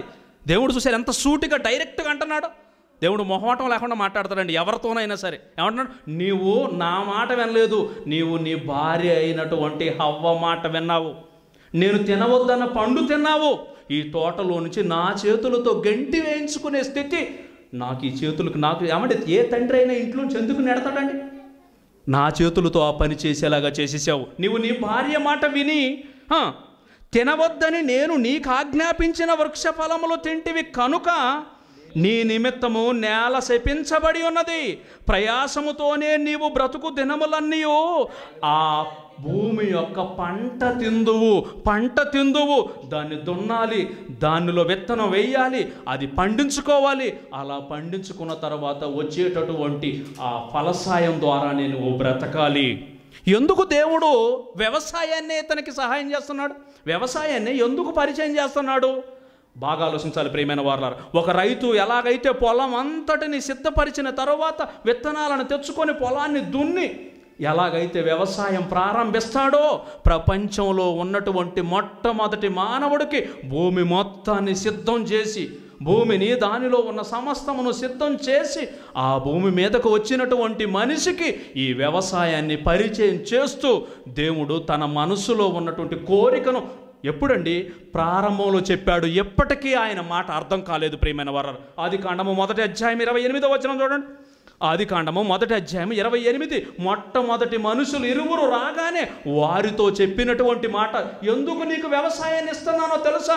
దేవుడు చూసారు ఎంత సూటిగా డైరెక్ట్గా అంటున్నాడు దేవుడు మొహమాటం లేకుండా మాట్లాడతాడండి ఎవరితోనైనా సరే ఏమంటున్నాడు నీవు నా మాట వినలేదు నీవు నీ భార్య అయినటువంటి హవ్వ మాట విన్నావు నేను తినవద్దన్న పండు తిన్నావు ఈ తోటలో నుంచి నా చేతులతో గంటి వేయించుకునే స్థితి నాకు ఈ చేతులకు నాకు ఏమంటే ఏ తండ్రి అయినా ఇంట్లో నుంచి ఎందుకు నెడతాడండి నా చేతులతో ఆ పని చేసేలాగా చేసేసావు నీవు నీ భార్య మాట విని "హ, తినవద్దని నేను నీకు ఆజ్ఞాపించిన వృక్ష ఫలములు తింటివి కనుక నీ నిమిత్తము నేల శపించబడి ఉన్నది ప్రయాసముతోనే నీవు బ్రతుకు దినములన్నీయు ఆ భూమి యొక్క పంట తిందువు పంట తిందువు దాన్ని దున్నాలి దానిలో విత్తనం వేయాలి అది పండించుకోవాలి అలా పండించుకున్న తర్వాత వచ్చేటటువంటి ఆ ఫలసాయం ద్వారానే నువ్వు బ్రతకాలి ఎందుకు దేవుడు వ్యవసాయాన్ని ఇతనికి సహాయం చేస్తున్నాడు వ్యవసాయాన్ని ఎందుకు పరిచయం చేస్తున్నాడు బాగా ఆలోచించాలి ప్రియమైన వారలారు ఒక రైతు ఎలాగైతే పొలం అంతటిని సిద్ధపరిచిన తర్వాత విత్తనాలను తెచ్చుకొని పొలాన్ని దున్ని ఎలాగైతే వ్యవసాయం ప్రారంభిస్తాడో ప్రపంచంలో ఉన్నటువంటి మొట్టమొదటి మానవుడికి భూమి మొత్తాన్ని సిద్ధం చేసి భూమిని దానిలో ఉన్న సమస్తమును సిద్ధం చేసి ఆ భూమి మీదకు వచ్చినటువంటి మనిషికి ఈ వ్యవసాయాన్ని పరిచయం చేస్తూ దేవుడు తన మనసులో ఉన్నటువంటి కోరికను ఎప్పుడండి ప్రారంభంలో చెప్పాడు ఎప్పటికీ ఆయన మాట అర్థం కాలేదు ప్రియమైన వారు ఆది కాండము మొదటి అధ్యాయం ఇరవై ఎనిమిదో వచనం చూడండి ఆది కాండము మొదటి అధ్యాయం ఇరవై ఎనిమిది మొట్టమొదటి మనుషులు ఇరువురు రాగానే వారితో చెప్పినటువంటి మాట ఎందుకు నీకు వ్యవసాయాన్ని ఇస్తున్నానో తెలుసా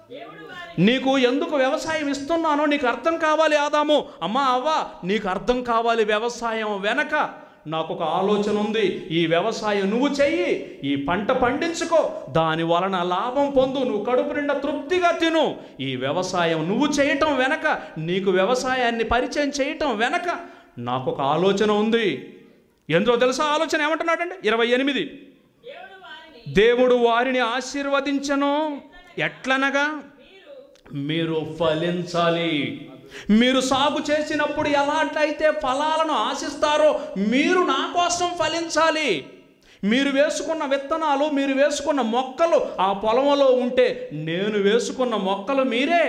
నీకు ఎందుకు వ్యవసాయం ఇస్తున్నానో నీకు అర్థం కావాలి ఆదాము అమ్మా అవ్వ నీకు అర్థం కావాలి వ్యవసాయం వెనక నాకు ఒక ఆలోచన ఉంది ఈ వ్యవసాయం నువ్వు చెయ్యి ఈ పంట పండించుకో దాని వలన లాభం పొందు నువ్వు కడుపు నిండా తృప్తిగా తిను ఈ వ్యవసాయం నువ్వు చేయటం వెనక నీకు వ్యవసాయాన్ని పరిచయం చేయటం వెనక నాకు ఒక ఆలోచన ఉంది ఎందులో తెలుసా ఆలోచన ఏమంటున్నాడండి ఇరవై ఎనిమిది దేవుడు వారిని ఆశీర్వదించను ఎట్లనగా మీరు ఫలించాలి మీరు సాగు చేసినప్పుడు ఎలాంటైతే ఫలాలను ఆశిస్తారో మీరు నా కోసం ఫలించాలి మీరు వేసుకున్న విత్తనాలు మీరు వేసుకున్న మొక్కలు ఆ పొలంలో ఉంటే నేను వేసుకున్న మొక్కలు మీరే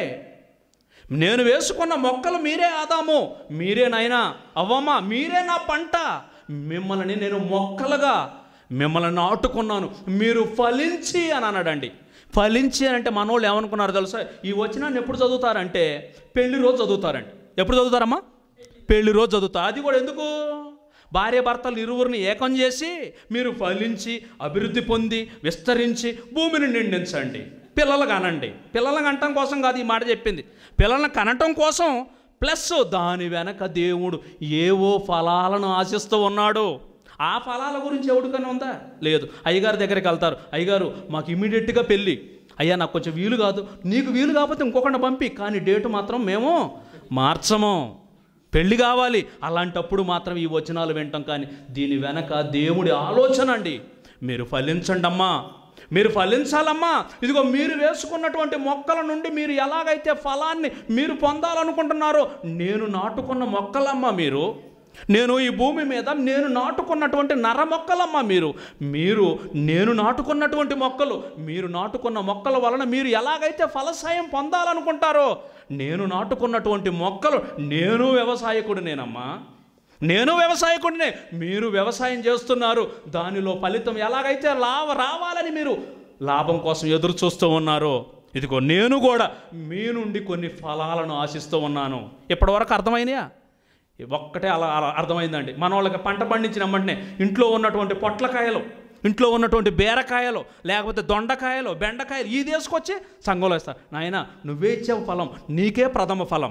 నేను వేసుకున్న మొక్కలు మీరే ఆదాము మీరే నాయనా అవ్వమ్మ మీరే నా పంట మిమ్మల్ని నేను మొక్కలుగా మిమ్మల్ని నాటుకున్నాను మీరు ఫలించి అని అన్నాడండి ఫలించి అని అంటే మనోళ్ళు ఏమనుకున్నారు తెలుసా ఈ వచనాన్ని ఎప్పుడు చదువుతారంటే పెళ్లి రోజు చదువుతారండి ఎప్పుడు చదువుతారమ్మా పెళ్లి రోజు చదువుతా అది కూడా ఎందుకు భార్య భర్తలు ఇరువురిని ఏకం చేసి మీరు ఫలించి అభివృద్ధి పొంది విస్తరించి భూమిని నిండించండి పిల్లలు కనండి పిల్లలు కనటం కోసం కాదు ఈ మాట చెప్పింది పిల్లల్ని కనటం కోసం ప్లస్ దాని వెనక దేవుడు ఏవో ఫలాలను ఆశిస్తూ ఉన్నాడు ఆ ఫలాల గురించి ఎవడికైనా ఉందా లేదు అయ్యగారి దగ్గరికి వెళ్తారు అయ్యగారు మాకు ఇమీడియట్గా పెళ్ళి అయ్యా నాకు కొంచెం వీలు కాదు నీకు వీలు కాకపోతే ఇంకొకటి పంపి కానీ డేటు మాత్రం మేము మార్చము పెళ్లి కావాలి అలాంటప్పుడు మాత్రం ఈ వచనాలు వింటాం కానీ దీని వెనక దేవుడి ఆలోచన అండి మీరు ఫలించండి అమ్మా మీరు ఫలించాలమ్మా ఇదిగో మీరు వేసుకున్నటువంటి మొక్కల నుండి మీరు ఎలాగైతే ఫలాన్ని మీరు పొందాలనుకుంటున్నారో నేను నాటుకున్న మొక్కలమ్మా మీరు నేను ఈ భూమి మీద నేను నాటుకున్నటువంటి నర మొక్కలమ్మా మీరు మీరు నేను నాటుకున్నటువంటి మొక్కలు మీరు నాటుకున్న మొక్కల వలన మీరు ఎలాగైతే ఫలసాయం పొందాలనుకుంటారో నేను నాటుకున్నటువంటి మొక్కలు నేను వ్యవసాయకుడినేనమ్మా నేను వ్యవసాయకుడినే మీరు వ్యవసాయం చేస్తున్నారు దానిలో ఫలితం ఎలాగైతే లాభ రావాలని మీరు లాభం కోసం ఎదురు చూస్తూ ఉన్నారో ఇదిగో నేను కూడా మీ నుండి కొన్ని ఫలాలను ఆశిస్తూ ఉన్నాను ఇప్పటివరకు అర్థమైనయా ఒక్కటే అలా అలా అర్థమైందండి మన వాళ్ళకి పంట పండించిన వెంటనే ఇంట్లో ఉన్నటువంటి పొట్లకాయలు ఇంట్లో ఉన్నటువంటి బీరకాయలు లేకపోతే దొండకాయలు బెండకాయలు ఈ తీసుకొచ్చి సంఘంలో ఇస్తారు నాయన నువ్వే ఇచ్చావు ఫలం నీకే ప్రథమ ఫలం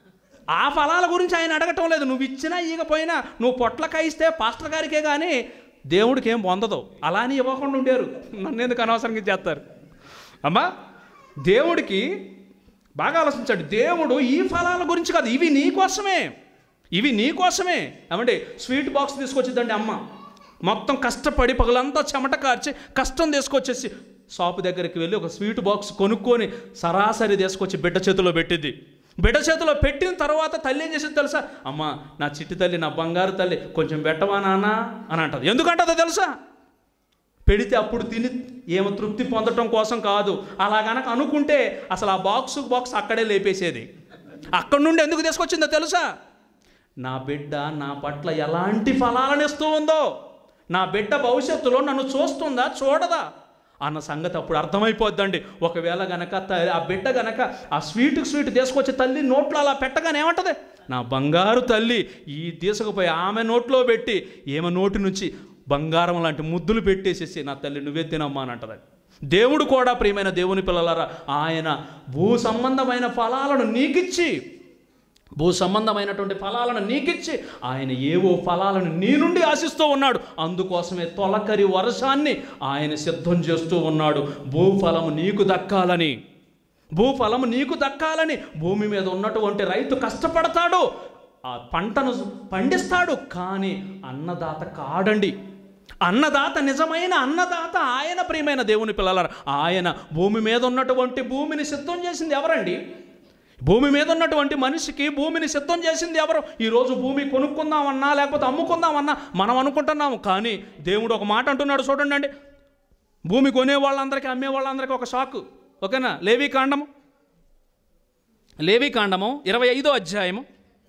ఆ ఫలాల గురించి ఆయన అడగటం లేదు నువ్వు ఇచ్చినా ఈగపోయినా నువ్వు పొట్లకాయ ఇస్తే పాస్టర్ గారికే కానీ దేవుడికి ఏం పొందదు అలా అని ఇవ్వకుండా ఉండారు నన్ను ఎందుకు అనవసరంగా చేస్తారు అమ్మా దేవుడికి బాగా ఆలోచించండి దేవుడు ఈ ఫలాల గురించి కాదు ఇవి నీ కోసమే ఇవి నీ కోసమే ఏమంటే స్వీట్ బాక్స్ తీసుకొచ్చిద్దండి అమ్మ మొత్తం కష్టపడి పగలంతా చెమట కార్చి కష్టం తీసుకొచ్చేసి షాపు దగ్గరికి వెళ్ళి ఒక స్వీట్ బాక్స్ కొనుక్కొని సరాసరి తీసుకొచ్చి బిడ్డ చేతిలో పెట్టిద్ది బిడ్డ చేతిలో పెట్టిన తర్వాత తల్లి ఏం చేసింది తెలుసా అమ్మ నా చిట్టి తల్లి నా బంగారు తల్లి కొంచెం పెట్టవా నాన్న అని అంటది ఎందుకంటదో తెలుసా పెడితే అప్పుడు తిని ఏమో తృప్తి పొందటం కోసం కాదు అలా గనక అనుకుంటే అసలు ఆ బాక్స్ బాక్స్ అక్కడే లేపేసేది అక్కడి నుండి ఎందుకు తీసుకొచ్చిందో తెలుసా నా బిడ్డ నా పట్ల ఎలాంటి ఫలాలను ఇస్తూ ఉందో నా బిడ్డ భవిష్యత్తులో నన్ను చూస్తుందా చూడదా అన్న సంగతి అప్పుడు అర్థమైపోద్దండి ఒకవేళ గనక త- ఆ బిడ్డ గనక ఆ స్వీట్ స్వీట్ తీసుకొచ్చి తల్లి నోట్లో అలా పెట్టగానే ఏమంటది నా బంగారు తల్లి ఈ తీసుకుపోయి ఆమె నోట్లో పెట్టి ఏమో నోటి నుంచి బంగారం లాంటి ముద్దులు పెట్టేసేసి నా తల్లి నువ్వే తినమ్మా అని అంటది దేవుడు కూడా ప్రియమైన దేవుని పిల్లలారా ఆయన భూ సంబంధమైన ఫలాలను నీకిచ్చి భూ సంబంధమైనటువంటి ఫలాలను నీకిచ్చి ఆయన ఏవో ఫలాలను నీ నుండి ఆశిస్తూ ఉన్నాడు అందుకోసమే తొలకరి వర్షాన్ని ఆయన సిద్ధం చేస్తూ ఉన్నాడు భూఫలము నీకు దక్కాలని భూఫలము నీకు దక్కాలని భూమి మీద ఉన్నటువంటి రైతు కష్టపడతాడు ఆ పంటను పండిస్తాడు కానీ అన్నదాత కాడండి అన్నదాత నిజమైన అన్నదాత ఆయన ప్రియమైన దేవుని పిల్లలారా ఆయన భూమి మీద ఉన్నటువంటి భూమిని సిద్ధం చేసింది ఎవరండి భూమి మీద ఉన్నటువంటి మనిషికి భూమిని సిద్ధం చేసింది ఎవరు ఈరోజు భూమి కొనుక్కుందామన్నా లేకపోతే అమ్ముకుందామన్నా మనం అనుకుంటున్నాము కానీ దేవుడు ఒక మాట అంటున్నాడు చూడండి అండి భూమి కొనే వాళ్ళందరికీ అమ్మే వాళ్ళందరికీ ఒక షాకు ఓకేనా లేవి కాండము లేవి కాండము ఇరవై ఐదో అధ్యాయము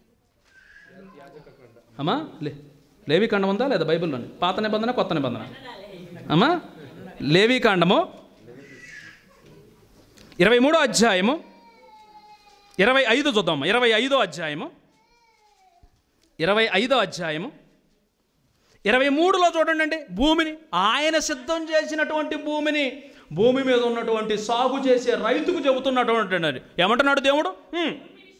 అమ్మా లే లేవి కాండం ఉందా లేదా బైబిల్లోని పాత నిబంధన కొత్త నిబంధన అమ్మా లేవి కాండము ఇరవై మూడో అధ్యాయము ఇరవై ఐదు చూద్దాం ఇరవై ఐదో అధ్యాయము ఇరవై ఐదో అధ్యాయము ఇరవై మూడులో చూడండి అండి భూమిని ఆయన సిద్ధం చేసినటువంటి భూమిని భూమి మీద ఉన్నటువంటి సాగు చేసే రైతుకు చెబుతున్నటువంటి అండి. ఏమంటున్నాడు దేవుడు హ్మ్.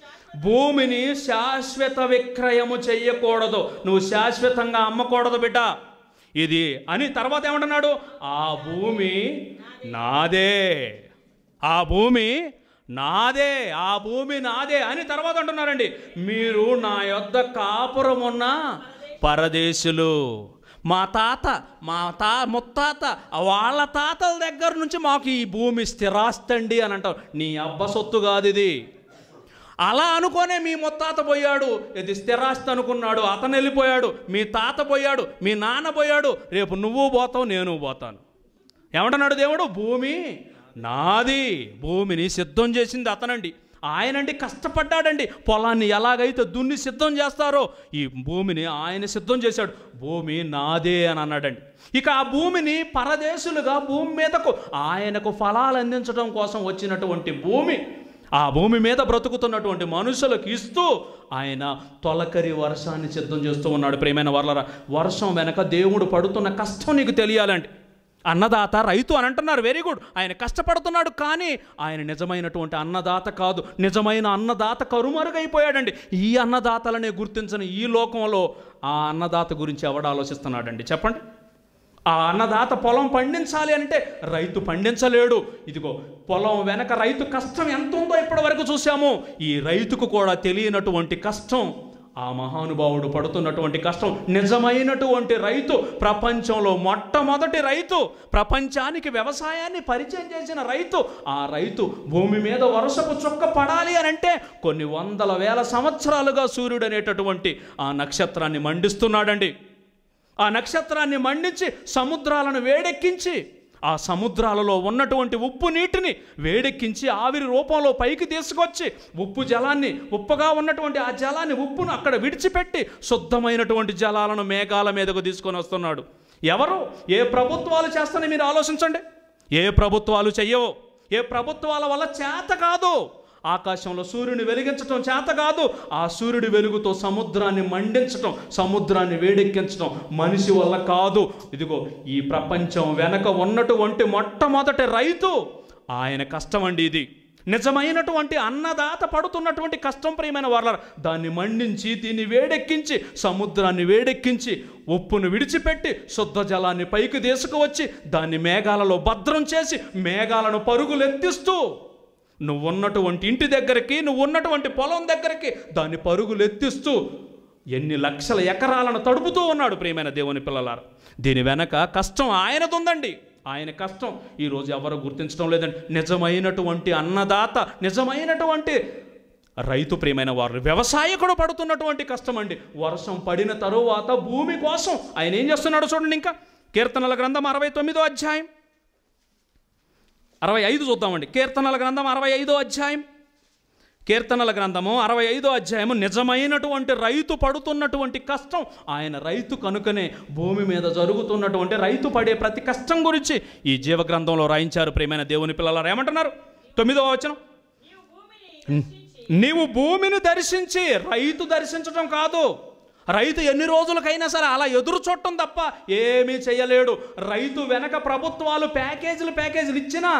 భూమిని శాశ్వత విక్రయము చెయ్యకూడదు నువ్వు శాశ్వతంగా అమ్మకూడదు బిడ్డ ఇది అని తర్వాత ఏమంటున్నాడు ఆ భూమి నాదే ఆ భూమి నాదే ఆ భూమి నాదే అని తర్వాత అంటున్నారండి మీరు నా యొద్ద కాపురం ఉన్న పరదేశులు మా తాత మా తా ముత్తాత వాళ్ళ తాతల దగ్గర నుంచి మాకు ఈ భూమి స్థిరాస్తండి అని అంటారు నీ అబ్బ సొత్తు కాదు ఇది అలా అనుకోనే మీ ముత్తాత పోయాడు ఇది స్థిరాస్తి అనుకున్నాడు అతను వెళ్ళిపోయాడు మీ తాత పోయాడు మీ నాన్న పోయాడు రేపు నువ్వు పోతావు నేను పోతాను ఏమంటున్నాడు దేవుడు భూమి నాది భూమిని సిద్ధం చేసింది అతనండి ఆయనండి కష్టపడ్డాడండి పొలాన్ని ఎలాగైతే దున్ని సిద్ధం చేస్తారో ఈ భూమిని ఆయన సిద్ధం చేశాడు భూమి నాదే అని అన్నాడండి ఇక ఆ భూమిని పరదేశులుగా భూమి మీదకు ఆయనకు ఫలాలు అందించడం కోసం వచ్చినటువంటి భూమి ఆ భూమి మీద బ్రతుకుతున్నటువంటి మనుషులకు ఇస్తూ ఆయన తొలకరి వర్షాన్ని సిద్ధం చేస్తూ ఉన్నాడు ప్రేమైన వర్లరా వర్షం వెనక దేవుడు పడుతున్న కష్టం నీకు తెలియాలండి అన్నదాత రైతు అని అంటున్నారు వెరీ గుడ్ ఆయన కష్టపడుతున్నాడు కానీ ఆయన నిజమైనటువంటి అన్నదాత కాదు నిజమైన అన్నదాత కరుమరుగైపోయాడండి ఈ అన్నదాతలనే గుర్తించని ఈ లోకంలో ఆ అన్నదాత గురించి ఎవడు ఆలోచిస్తున్నాడండి చెప్పండి ఆ అన్నదాత పొలం పండించాలి అంటే రైతు పండించలేడు ఇదిగో పొలం వెనక రైతు కష్టం ఎంత ఉందో ఇప్పటి వరకు చూసాము ఈ రైతుకు కూడా తెలియనటువంటి కష్టం ఆ మహానుభావుడు పడుతున్నటువంటి కష్టం నిజమైనటువంటి రైతు ప్రపంచంలో మొట్టమొదటి రైతు ప్రపంచానికి వ్యవసాయాన్ని పరిచయం చేసిన రైతు ఆ రైతు భూమి మీద వర్షపు చుక్క పడాలి అని అంటే కొన్ని వందల వేల సంవత్సరాలుగా సూర్యుడు అనేటటువంటి ఆ నక్షత్రాన్ని మండిస్తున్నాడండి ఆ నక్షత్రాన్ని మండించి సముద్రాలను వేడెక్కించి ఆ సముద్రాలలో ఉన్నటువంటి ఉప్పు నీటిని వేడెక్కించి ఆవిరి రూపంలో పైకి తీసుకొచ్చి ఉప్పు జలాన్ని ఉప్పగా ఉన్నటువంటి ఆ జలాన్ని ఉప్పును అక్కడ విడిచిపెట్టి శుద్ధమైనటువంటి జలాలను మేఘాల మీదకు తీసుకొని వస్తున్నాడు ఎవరు ఏ ప్రభుత్వాలు చేస్తానని మీరు ఆలోచించండి ఏ ప్రభుత్వాలు చెయ్యవు ఏ ప్రభుత్వాల వల్ల చేత కాదు ఆకాశంలో సూర్యుని వెలిగించటం చేత కాదు ఆ సూర్యుడి వెలుగుతో సముద్రాన్ని మండించటం సముద్రాన్ని వేడెక్కించటం మనిషి వల్ల కాదు ఇదిగో ఈ ప్రపంచం వెనక ఉన్నటువంటి మొట్టమొదటి రైతు ఆయన కష్టం అండి ఇది నిజమైనటువంటి అన్నదాత పడుతున్నటువంటి కష్టం ప్రియమైన వాళ్ళ దాన్ని మండించి దీన్ని వేడెక్కించి సముద్రాన్ని వేడెక్కించి ఉప్పును విడిచిపెట్టి శుద్ధ జలాన్ని పైకి తీసుకువచ్చి దాన్ని మేఘాలలో భద్రం చేసి మేఘాలను పరుగులెత్తిస్తూ నువ్వు ఉన్నటువంటి ఇంటి దగ్గరికి నువ్వు ఉన్నటువంటి పొలం దగ్గరికి దాన్ని పరుగులు ఎత్తిస్తూ ఎన్ని లక్షల ఎకరాలను తడుపుతూ ఉన్నాడు ప్రియమైన దేవుని పిల్లలారు దీని వెనక కష్టం ఆయనదుందండి ఆయన కష్టం ఈరోజు ఎవరు గుర్తించడం లేదండి నిజమైనటువంటి అన్నదాత నిజమైనటువంటి రైతు ప్రియమైన వారు వ్యవసాయకుడు పడుతున్నటువంటి కష్టం అండి వర్షం పడిన తరువాత భూమి కోసం ఆయన ఏం చేస్తున్నాడు చూడండి ఇంకా కీర్తనల గ్రంథం అరవై తొమ్మిదో అధ్యాయం అరవై ఐదు చూద్దామండి కీర్తనల గ్రంథం అరవై ఐదో అధ్యాయం కీర్తనల గ్రంథము అరవై ఐదో అధ్యాయము నిజమైనటువంటి రైతు పడుతున్నటువంటి కష్టం ఆయన రైతు కనుకనే భూమి మీద జరుగుతున్నటువంటి రైతు పడే ప్రతి కష్టం గురించి ఈ జీవ గ్రంథంలో రాయించారు ప్రేమైన దేవుని పిల్లలు ఏమంటున్నారు తొమ్మిదవ వచనం నీవు భూమిని దర్శించి రైతు దర్శించడం కాదు రైతు ఎన్ని రోజులకైనా సరే అలా ఎదురు చూడటం తప్ప ఏమీ చేయలేడు రైతు వెనక ప్రభుత్వాలు ప్యాకేజీలు ప్యాకేజీలు ఇచ్చినా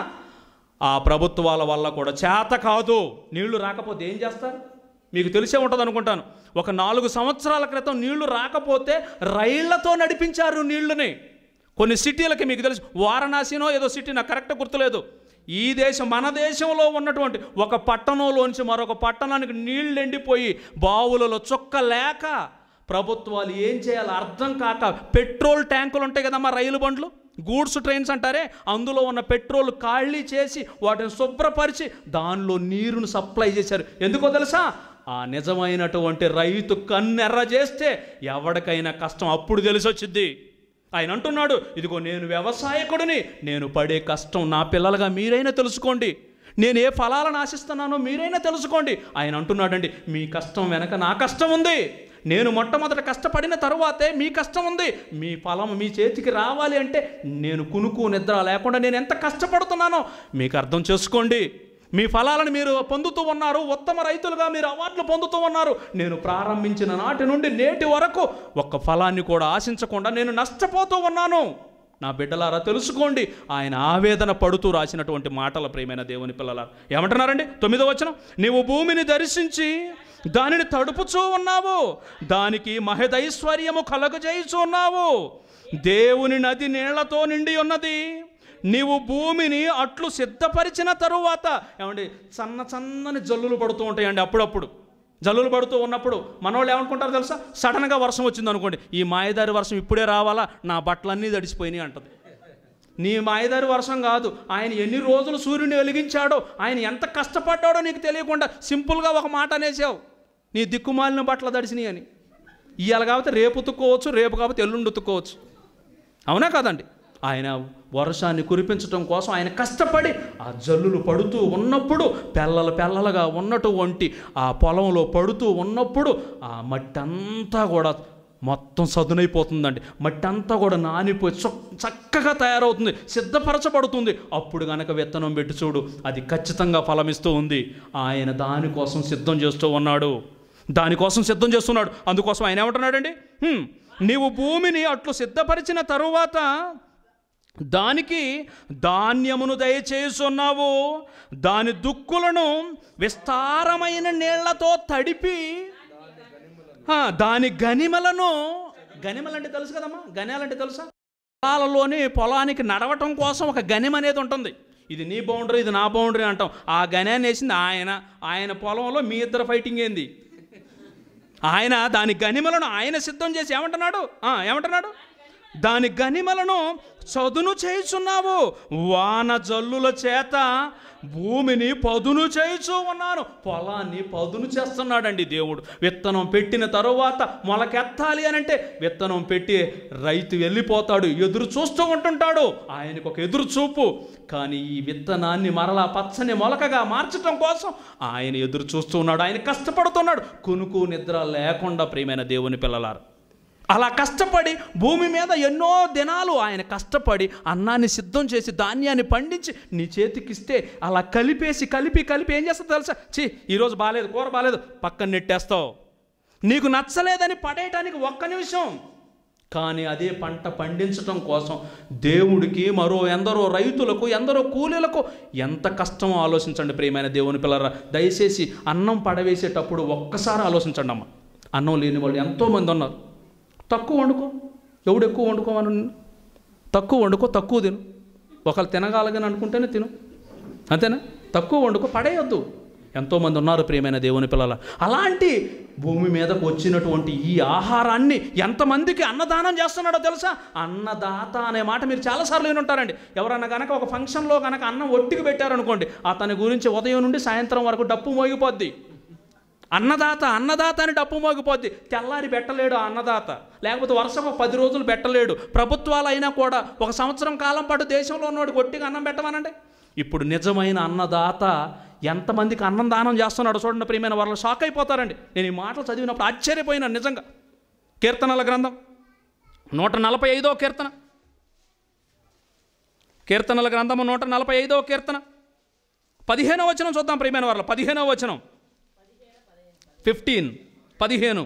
ఆ ప్రభుత్వాల వల్ల కూడా చేత కాదు నీళ్లు రాకపోతే ఏం చేస్తారు మీకు తెలిసే ఉంటుంది అనుకుంటాను ఒక నాలుగు సంవత్సరాల క్రితం నీళ్లు రాకపోతే రైళ్లతో నడిపించారు నీళ్లని కొన్ని సిటీలకి మీకు తెలుసు వారణాసినో ఏదో సిటీ నాకు కరెక్ట్ గుర్తులేదు ఈ దేశం మన దేశంలో ఉన్నటువంటి ఒక పట్టణంలోంచి మరొక పట్టణానికి నీళ్లు ఎండిపోయి బావులలో చుక్క లేక ప్రభుత్వాలు ఏం చేయాలో అర్థం కాక పెట్రోల్ ట్యాంకులు ఉంటాయి కదమ్మా రైలు బండ్లు గూడ్స్ ట్రైన్స్ అంటారే అందులో ఉన్న పెట్రోల్ ఖాళీ చేసి వాటిని శుభ్రపరిచి దానిలో నీరును సప్లై చేశారు ఎందుకో తెలుసా ఆ నిజమైనటువంటి రైతు కన్నెర్ర చేస్తే ఎవరికైనా కష్టం అప్పుడు తెలిసి వచ్చింది ఆయన అంటున్నాడు ఇదిగో నేను వ్యవసాయకుడిని నేను పడే కష్టం నా పిల్లలుగా మీరైనా తెలుసుకోండి నేను ఏ ఫలాలను ఆశిస్తున్నానో మీరైనా తెలుసుకోండి ఆయన అంటున్నాడండి మీ కష్టం వెనక నా కష్టం ఉంది నేను మొట్టమొదట కష్టపడిన తరువాతే మీ కష్టం ఉంది మీ ఫలం మీ చేతికి రావాలి అంటే నేను కునుకు నిద్ర లేకుండా నేను ఎంత కష్టపడుతున్నానో మీకు అర్థం చేసుకోండి మీ ఫలాలను మీరు పొందుతూ ఉన్నారు ఉత్తమ రైతులుగా మీరు అవార్డులు పొందుతూ ఉన్నారు నేను ప్రారంభించిన నాటి నుండి నేటి వరకు ఒక్క ఫలాన్ని కూడా ఆశించకుండా నేను నష్టపోతూ ఉన్నాను నా బిడ్డలారా తెలుసుకోండి ఆయన ఆవేదన పడుతూ రాసినటువంటి మాటల ప్రియమైన దేవుని పిల్లలారా ఏమంటున్నారండి తొమ్మిదో వచనం నీవు భూమిని దర్శించి దానిని తడుపుచూ ఉన్నావు దానికి మహదైశ్వర్యము కలగజేయుచూ ఉన్నావు దేవుని నది నీళ్లతో నిండి ఉన్నది నీవు భూమిని అట్లు సిద్ధపరిచిన తరువాత ఏమండి సన్న సన్నని జల్లులు పడుతూ ఉంటాయండి అప్పుడప్పుడు జల్లులు పడుతూ ఉన్నప్పుడు మనోళ్ళు ఏమనుకుంటారు తెలుసా సడన్గా వర్షం వచ్చింది అనుకోండి ఈ మాయదారి వర్షం ఇప్పుడే రావాలా నా బట్టలన్నీ తడిసిపోయినాయి అంటది నీ మాయదారి వర్షం కాదు ఆయన ఎన్ని రోజులు సూర్యుని వెలిగించాడో ఆయన ఎంత కష్టపడ్డాడో నీకు తెలియకుండా సింపుల్గా ఒక మాట అనేసావు నీ దిక్కుమాలిన బట్టలు తడిసినాయి అని ఇవాళ కాబట్టి రేపు ఉతుక్కోవచ్చు రేపు కాబట్టి ఎల్లుండి ఉతుక్కోవచ్చు అవునా కాదండి ఆయన వర్షాన్ని కురిపించడం కోసం ఆయన కష్టపడి ఆ జల్లులు పడుతూ ఉన్నప్పుడు పెల్లలు పెల్లలుగా ఉన్నటువంటి ఆ పొలంలో పడుతూ ఉన్నప్పుడు ఆ మట్టి అంతా కూడా మొత్తం సదునైపోతుందండి మట్టి అంతా కూడా నానిపోయి చొక్- చక్కగా తయారవుతుంది సిద్ధపరచబడుతుంది అప్పుడు గనక విత్తనం పెట్టి చూడు అది ఖచ్చితంగా ఫలమిస్తూ ఉంది ఆయన దానికోసం సిద్ధం చేస్తూ ఉన్నాడు దానికోసం సిద్ధం చేస్తున్నాడు అందుకోసం ఆయన ఏమంటున్నాడండి "హ్మ్, నీవు భూమిని అట్లు సిద్ధపరిచిన తరువాత దానికి ధాన్యమును దయచేస్తున్నావు దాని దుక్కులను విస్తారమైన నీళ్లతో తడిపి ఆ, దాని గనిమలను గనిమలంటే తెలుసు కదమ్మా గనియాలంటే తెలుసా పొలాలలోని పొలానికి నడవటం కోసం ఒక గనిమ అనేది ఉంటుంది ఇది నీ బౌండరీ ఇది నా బౌండరీ అంటాం ఆ గణాన్ని వేసింది ఆయన ఆయన పొలంలో మీ ఇద్దరు ఫైటింగ్ ఏంది ఆయన దాని గనిమలను ఆయన సిద్ధం చేసి ఏమంటున్నాడు ఆ, ఏమంటున్నాడు దాని గనిమలను చదును చేయుచున్నావు వాన జల్లుల చేత భూమిని పదును చేయుచూ ఉన్నాను పొలాన్ని పదును చేస్తున్నాడండి దేవుడు విత్తనం పెట్టిన తరువాత మొలకెత్తాలి అని అంటే విత్తనం పెట్టి రైతు వెళ్ళిపోతాడు ఎదురు చూస్తూ ఉంటుంటాడు ఆయనకు ఒక ఎదురు చూపు కానీ ఈ విత్తనాన్ని మరలా పచ్చని మొలకగా మార్చడం కోసం ఆయన ఎదురు చూస్తూ ఉన్నాడు ఆయన కష్టపడుతున్నాడు కునుకు నిద్ర లేకుండా ప్రియమైన దేవుని పిల్లలారు అలా కష్టపడి భూమి మీద ఎన్నో దినాలు ఆయన కష్టపడి అన్నాన్ని సిద్ధం చేసి ధాన్యాన్ని పండించి నీ చేతికిస్తే అలా కలిపేసి కలిపి కలిపి ఏం చేస్తావు తెలుసా ఛీ ఈరోజు బాగాలేదు కూర బాగాలేదు పక్కన నెట్టేస్తావు నీకు నచ్చలేదని పడేయటానికి ఒక్క నిమిషం కానీ అదే పంట పండించటం కోసం దేవుడికి మరో ఎందరో రైతులకు ఎందరో కూలీలకు ఎంత కష్టమో ఆలోచించండి ప్రియమైన దేవుని పిల్లరా దయచేసి అన్నం పడవేసేటప్పుడు ఒక్కసారి ఆలోచించండి అమ్మ అన్నం లేని వాళ్ళు ఎంతోమంది ఉన్నారు తక్కువ వండుకో ఎవడు ఎక్కువ వండుకోమని తక్కువ వండుకో తక్కువ తిను ఒకళ్ళు తినగలగని అనుకుంటేనే తిను అంతేనా తక్కువ వండుకో పడేయొద్దు ఎంతోమంది ఉన్నారు ప్రియమైన దేవుని పిల్లల అలాంటి భూమి మీదకు వచ్చినటువంటి ఈ ఆహారాన్ని ఎంతమందికి అన్నదానం చేస్తున్నాడో తెలుసా అన్నదాత అనే మాట మీరు చాలాసార్లు విని ఉంటారండి ఎవరన్నా కనుక ఒక ఫంక్షన్లో కనుక అన్నం ఒట్టికి పెట్టారనుకోండి అతని గురించి ఉదయం నుండి సాయంత్రం వరకు డప్పు మోగిపోద్ది అన్నదాత అన్నదాత అని డప్పు మోగిపోద్ది తెల్లారి పెట్టలేడు ఆ అన్నదాత లేకపోతే వరుసకు పది రోజులు పెట్టలేడు ప్రభుత్వాలు అయినా కూడా ఒక సంవత్సరం కాలం పాటు దేశంలో ఉన్నవాడు గట్టిగా అన్నం పెట్టమనండి ఇప్పుడు నిజమైన అన్నదాత ఎంతమందికి అన్నం దానం చేస్తున్నాడు చూడండి ప్రియమైన వాళ్ళు షాక్ అయిపోతారండి నేను ఈ మాటలు చదివినప్పుడు ఆశ్చర్యపోయినాను నిజంగా కీర్తనల గ్రంథం నూట నలభై ఐదో కీర్తన కీర్తనల గ్రంథము నూట నలభై ఐదో కీర్తన పదిహేనో వచనం చూద్దాం ప్రియమైన వాళ్ళ పదిహేనో వచనం ఫిఫ్టీన్ పదిహేను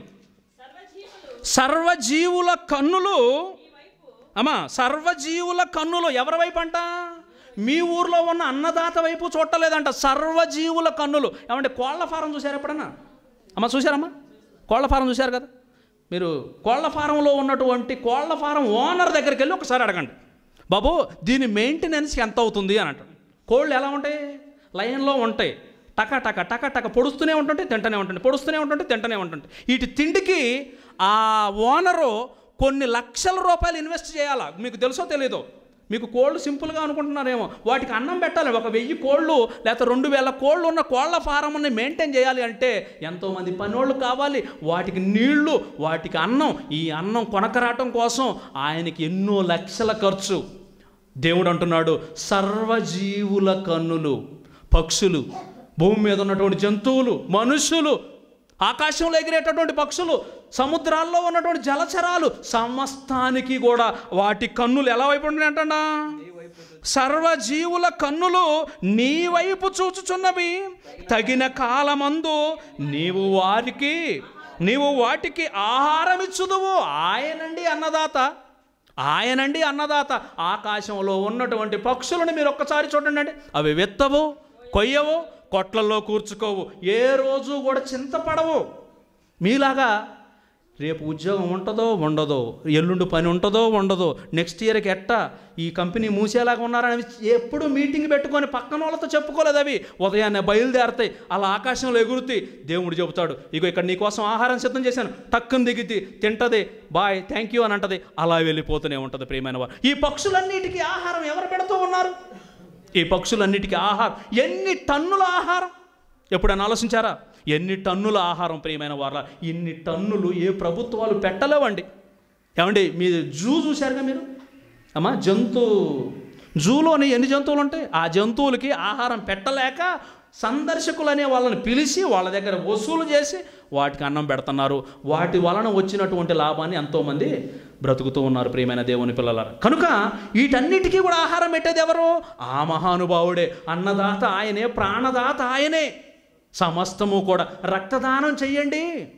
సర్వజీవుల కన్నులు అమ్మా సర్వజీవుల కన్నులు ఎవరి వైపు అంట మీ ఊర్లో ఉన్న అన్నదాత వైపు చూడలేదంట సర్వజీవుల కన్నులు ఏమంటే కోళ్ల ఫారం చూశారు ఎప్పుడన్నా అమ్మ చూశారమ్మా కోళ్ల ఫారం చూశారు కదా మీరు కోళ్ల ఫారంలో ఉన్నటువంటి కోళ్ల ఫారం ఓనర్ దగ్గరికి వెళ్ళి ఒకసారి అడగండి బాబు దీని మెయింటెనెన్స్కి ఎంత అవుతుంది అని అంటాడు కోళ్ళు ఎలా ఉంటాయి లైన్లో ఉంటాయి టక టక టక టక పొడుస్తూనే ఉంటుంటే తింటూనే ఉంటుంది పొడుస్తూనే ఉంటుంటే తింటూనే ఉంటుంది వీటి తిండికి ఆ ఓనరు కొన్ని లక్షల రూపాయలు ఇన్వెస్ట్ చేయాలా మీకు తెలుసో తెలీదో మీకు కోళ్ళు సింపుల్గా అనుకుంటున్నారేమో వాటికి అన్నం పెట్టాలి ఒక వెయ్యి కోళ్ళు లేకపోతే రెండు వేల కోళ్ళు ఉన్న కోళ్ళ ఫారంని మెయింటైన్ చేయాలి అంటే ఎంతోమంది పనోళ్ళు కావాలి వాటికి నీళ్లు వాటికి అన్నం ఈ అన్నం కొనకరాటం కోసం ఆయనకి ఎన్నో లక్షల ఖర్చు దేవుడు అంటున్నాడు సర్వజీవుల కన్నులు పక్షులు భూమి మీద ఉన్నటువంటి జంతువులు మనుషులు ఆకాశంలో ఎగిరేటటువంటి పక్షులు సముద్రాల్లో ఉన్నటువంటి జలచరాలు సమస్తానికి కూడా వాటి కన్నులు ఎలా వైపు అంటా సర్వజీవుల కన్నులు నీ వైపు చూచుచున్నవి తగిన కాలమందు నీవు వారికి నీవు వాటికి ఆహారం ఇచ్చుదువు ఆయనండి అన్నదాత ఆయనండి అన్నదాత ఆకాశంలో ఉన్నటువంటి పక్షులను మీరు ఒక్కసారి చూడండి అండి అవి విత్తవు కొయ్యవు కొట్లల్లో కూర్చుకోవు ఏ రోజు కూడా చింతపడవు మీలాగా రేపు ఉద్యోగం ఉంటుందో ఉండదో ఎల్లుండి పని ఉంటుందో ఉండదో నెక్స్ట్ ఇయర్కి ఎట్టా ఈ కంపెనీ మూసేలాగా ఉన్నారని ఎప్పుడు మీటింగ్ పెట్టుకొని పక్కన వాళ్ళతో చెప్పుకోలేదు అవి ఉదయాన్నే బయలుదేరతాయి అలా ఆకాశంలో ఎగురుతాయి దేవుడు చెబుతాడు ఇగో ఇక్కడ నీకోసం ఆహారం సిద్ధం చేశాను టక్కున దిగితే తింటది బాయ్ థ్యాంక్ యూ అని అంటది అలా వెళ్ళిపోతూనే ఉంటుంది ప్రియమైన వారు ఈ పక్షులన్నిటికీ ఆహారం ఎవరు పెడుతూ ఉన్నారు ఈ పక్షులన్నిటికీ ఆహారం ఎన్ని టన్నుల ఆహారం ఎప్పుడైనా ఆలోచించారా ఎన్ని టన్నుల ఆహారం ప్రియమైన వారా ఇన్ని టన్నులు ఏ ప్రభుత్వాలు పెట్టలేవండి ఏమండి మీ జూ చూశారుగా మీరు అమ్మా జంతు జూలోని ఎన్ని జంతువులు ఉంటాయి ఆ జంతువులకి ఆహారం పెట్టలేక సందర్శకులు అనే వాళ్ళని పిలిచి వాళ్ళ దగ్గర వసూలు చేసి వాటికి అన్నం పెడుతున్నారు వాటి వలన వచ్చినటువంటి లాభాన్ని ఎంతోమంది బ్రతుకుతూ ఉన్నారు ప్రియమైన దేవుని పిల్లల కనుక వీటన్నిటికీ కూడా ఆహారం పెట్టేది ఎవరు ఆ మహానుభావుడే అన్నదాత ఆయనే ప్రాణదాత ఆయనే సమస్తము కూడా రక్తదానం చెయ్యండి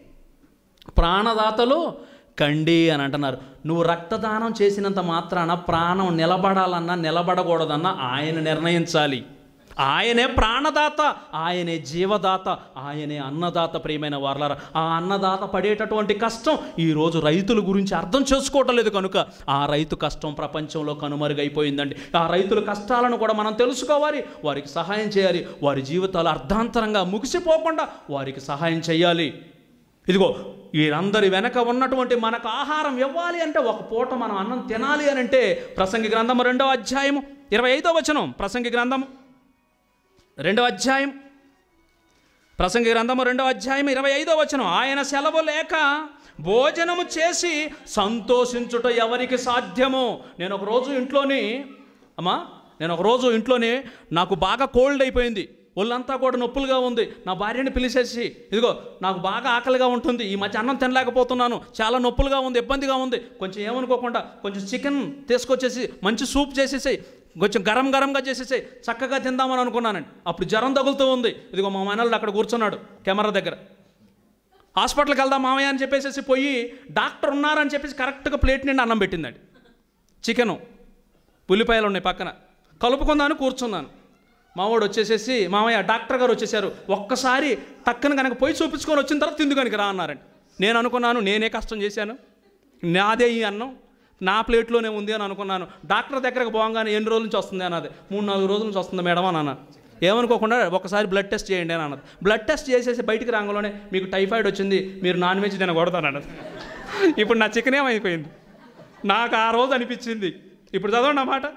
ప్రాణదాతలు కండి అని అంటున్నారు నువ్వు రక్తదానం చేసినంత మాత్రాన ప్రాణం నిలబడాలన్నా నిలబడకూడదన్నా ఆయన నిర్ణయించాలి ఆయనే ప్రాణదాత ఆయనే జీవదాత ఆయనే అన్నదాత ప్రియమైన వార్లారా ఆ అన్నదాత పడేటటువంటి కష్టం ఈరోజు రైతుల గురించి అర్థం చేసుకోవటం లేదు కనుక ఆ రైతు కష్టం ప్రపంచంలో కనుమరుగైపోయిందండి ఆ రైతుల కష్టాలను కూడా మనం తెలుసుకోవాలి వారికి సహాయం చేయాలి వారి జీవితాలు అర్ధాంతరంగా ముగిసిపోకుండా వారికి సహాయం చేయాలి ఇదిగో వీరందరి వెనక ఉన్నటువంటి మనకు ఆహారం ఇవ్వాలి అంటే ఒక పూట మనం అన్నం తినాలి అని అంటే ప్రసంగి గ్రంథము రెండవ అధ్యాయము ఇరవై ఐదో వచనం ప్రసంగి గ్రంథము రెండవ అధ్యాయం ప్రసంగి గ్రంథము రెండవ అధ్యాయం ఇరవై ఐదో వచనం ఆయన సెలవు లేక భోజనము చేసి సంతోషించుట ఎవరికి సాధ్యమో నేను ఒక రోజు ఇంట్లోని అమ్మా నేను ఒక రోజు ఇంట్లోనే నాకు బాగా కోల్డ్ అయిపోయింది ఒళ్ళంతా కూడా నొప్పులుగా ఉంది నా భార్యని పిలిచేసి ఇదిగో నాకు బాగా ఆకలిగా ఉంటుంది ఈ మధ్య అన్నం తినలేకపోతున్నాను చాలా నొప్పులుగా ఉంది ఇబ్బందిగా ఉంది కొంచెం ఏమనుకోకుండా కొంచెం చికెన్ తీసుకొచ్చేసి మంచి సూప్ చేసేసి కొంచెం గరం గరంగా చేసేసి చక్కగా తిందామని అనుకున్నానండి అప్పుడు జ్వరం తగులుతూ ఉంది ఇదిగో మా మనల్ని అక్కడ కూర్చున్నాడు కెమెరా దగ్గర హాస్పిటల్కి వెళ్దాం మామయ్య అని చెప్పేసి పోయి డాక్టర్ ఉన్నారని చెప్పేసి కరెక్ట్గా ప్లేట్ నిండి అన్నం పెట్టిందండి చికెను ఉల్లిపాయలు ఉన్నాయి పక్కన కలుపుకుందామని కూర్చున్నాను మావాడు వచ్చేసేసి మామయ్య డాక్టర్ గారు వచ్చేసారు ఒక్కసారి టక్కన కనుక పోయి చూపించుకొని వచ్చిన తర్వాత తిందు కనుక రా అన్నారండి నేను అనుకున్నాను నేనే కష్టం చేశాను నాదే ఈ అన్నం నా ప్లేట్లోనే ఉంది అని అనుకున్నాను డాక్టర్ దగ్గరకు పోగానే ఎన్ని రోజుల నుంచి వస్తుంది అన్నది మూడు నాలుగు రోజుల నుంచి వస్తుంది మేడం అని అన్నాను ఏమనుకోకుండా ఒకసారి బ్లడ్ టెస్ట్ చేయండి అని అన్నది బ్లడ్ టెస్ట్ చేసేసి బయటికి రాగానే మీకు టైఫాయిడ్ వచ్చింది మీరు నాన్ వెజ్ తినకూడదని అన్నది ఇప్పుడు నా చికెన్ ఏమైపోయింది నాకు ఆ రోజు అనిపించింది ఇప్పుడు చదవండి అన్నమాట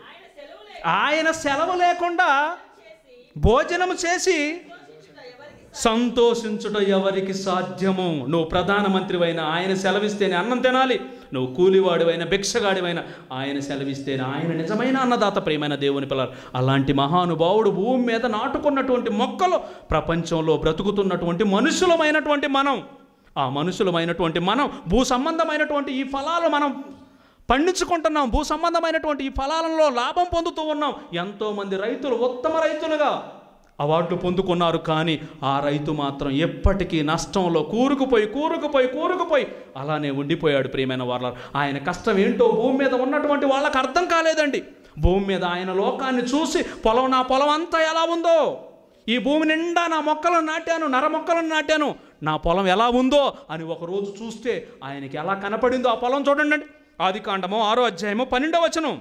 ఆయన సెలవు లేకుండా భోజనం చేసి సంతోషించుట ఎవరికి సాధ్యము నువ్వు ప్రధానమంత్రివైన ఆయన సెలవిస్తేనే అన్నం తినాలి నువ్వు కూలివాడివైన భిక్షగాడివైన ఆయన సెలవిస్తేనే ఆయన నిజమైన అన్నదాత ప్రియమైన దేవుని పిల్లలు అలాంటి మహానుభావుడు భూమి మీద నాటుకున్నటువంటి మొక్కలు ప్రపంచంలో బ్రతుకుతున్నటువంటి మనుషులమైనటువంటి మనం ఆ మనుషులమైనటువంటి మనం భూ సంబంధమైనటువంటి ఈ ఫలాలు మనం పండించుకుంటున్నాం భూ సంబంధమైనటువంటి ఈ ఫలాలలో లాభం పొందుతూ ఉన్నాం ఎంతోమంది రైతులు ఉత్తమ రైతులుగా అవార్డులు పొందుకున్నారు కానీ ఆ రైతు మాత్రం ఎప్పటికీ నష్టంలో కూరుకుపోయి కూరుకుపోయి కూరుకుపోయి అలానే ఉండిపోయాడు ప్రియమైన వాళ్ళ ఆయన కష్టం ఏంటో భూమి మీద ఉన్నటువంటి వాళ్ళకి అర్థం కాలేదండి భూమి మీద ఆయన లోకాన్ని చూసి పొలం నా పొలం అంతా ఎలా ఉందో ఈ భూమి నిండా నా మొక్కలను నాటాను నర మొక్కలను నాటాను నా పొలం ఎలా ఉందో అని ఒకరోజు చూస్తే ఆయనకి ఎలా కనపడిందో ఆ పొలం చూడండి ఆది కాండము ఆరో అధ్యాయము పన్నెండవ వచనం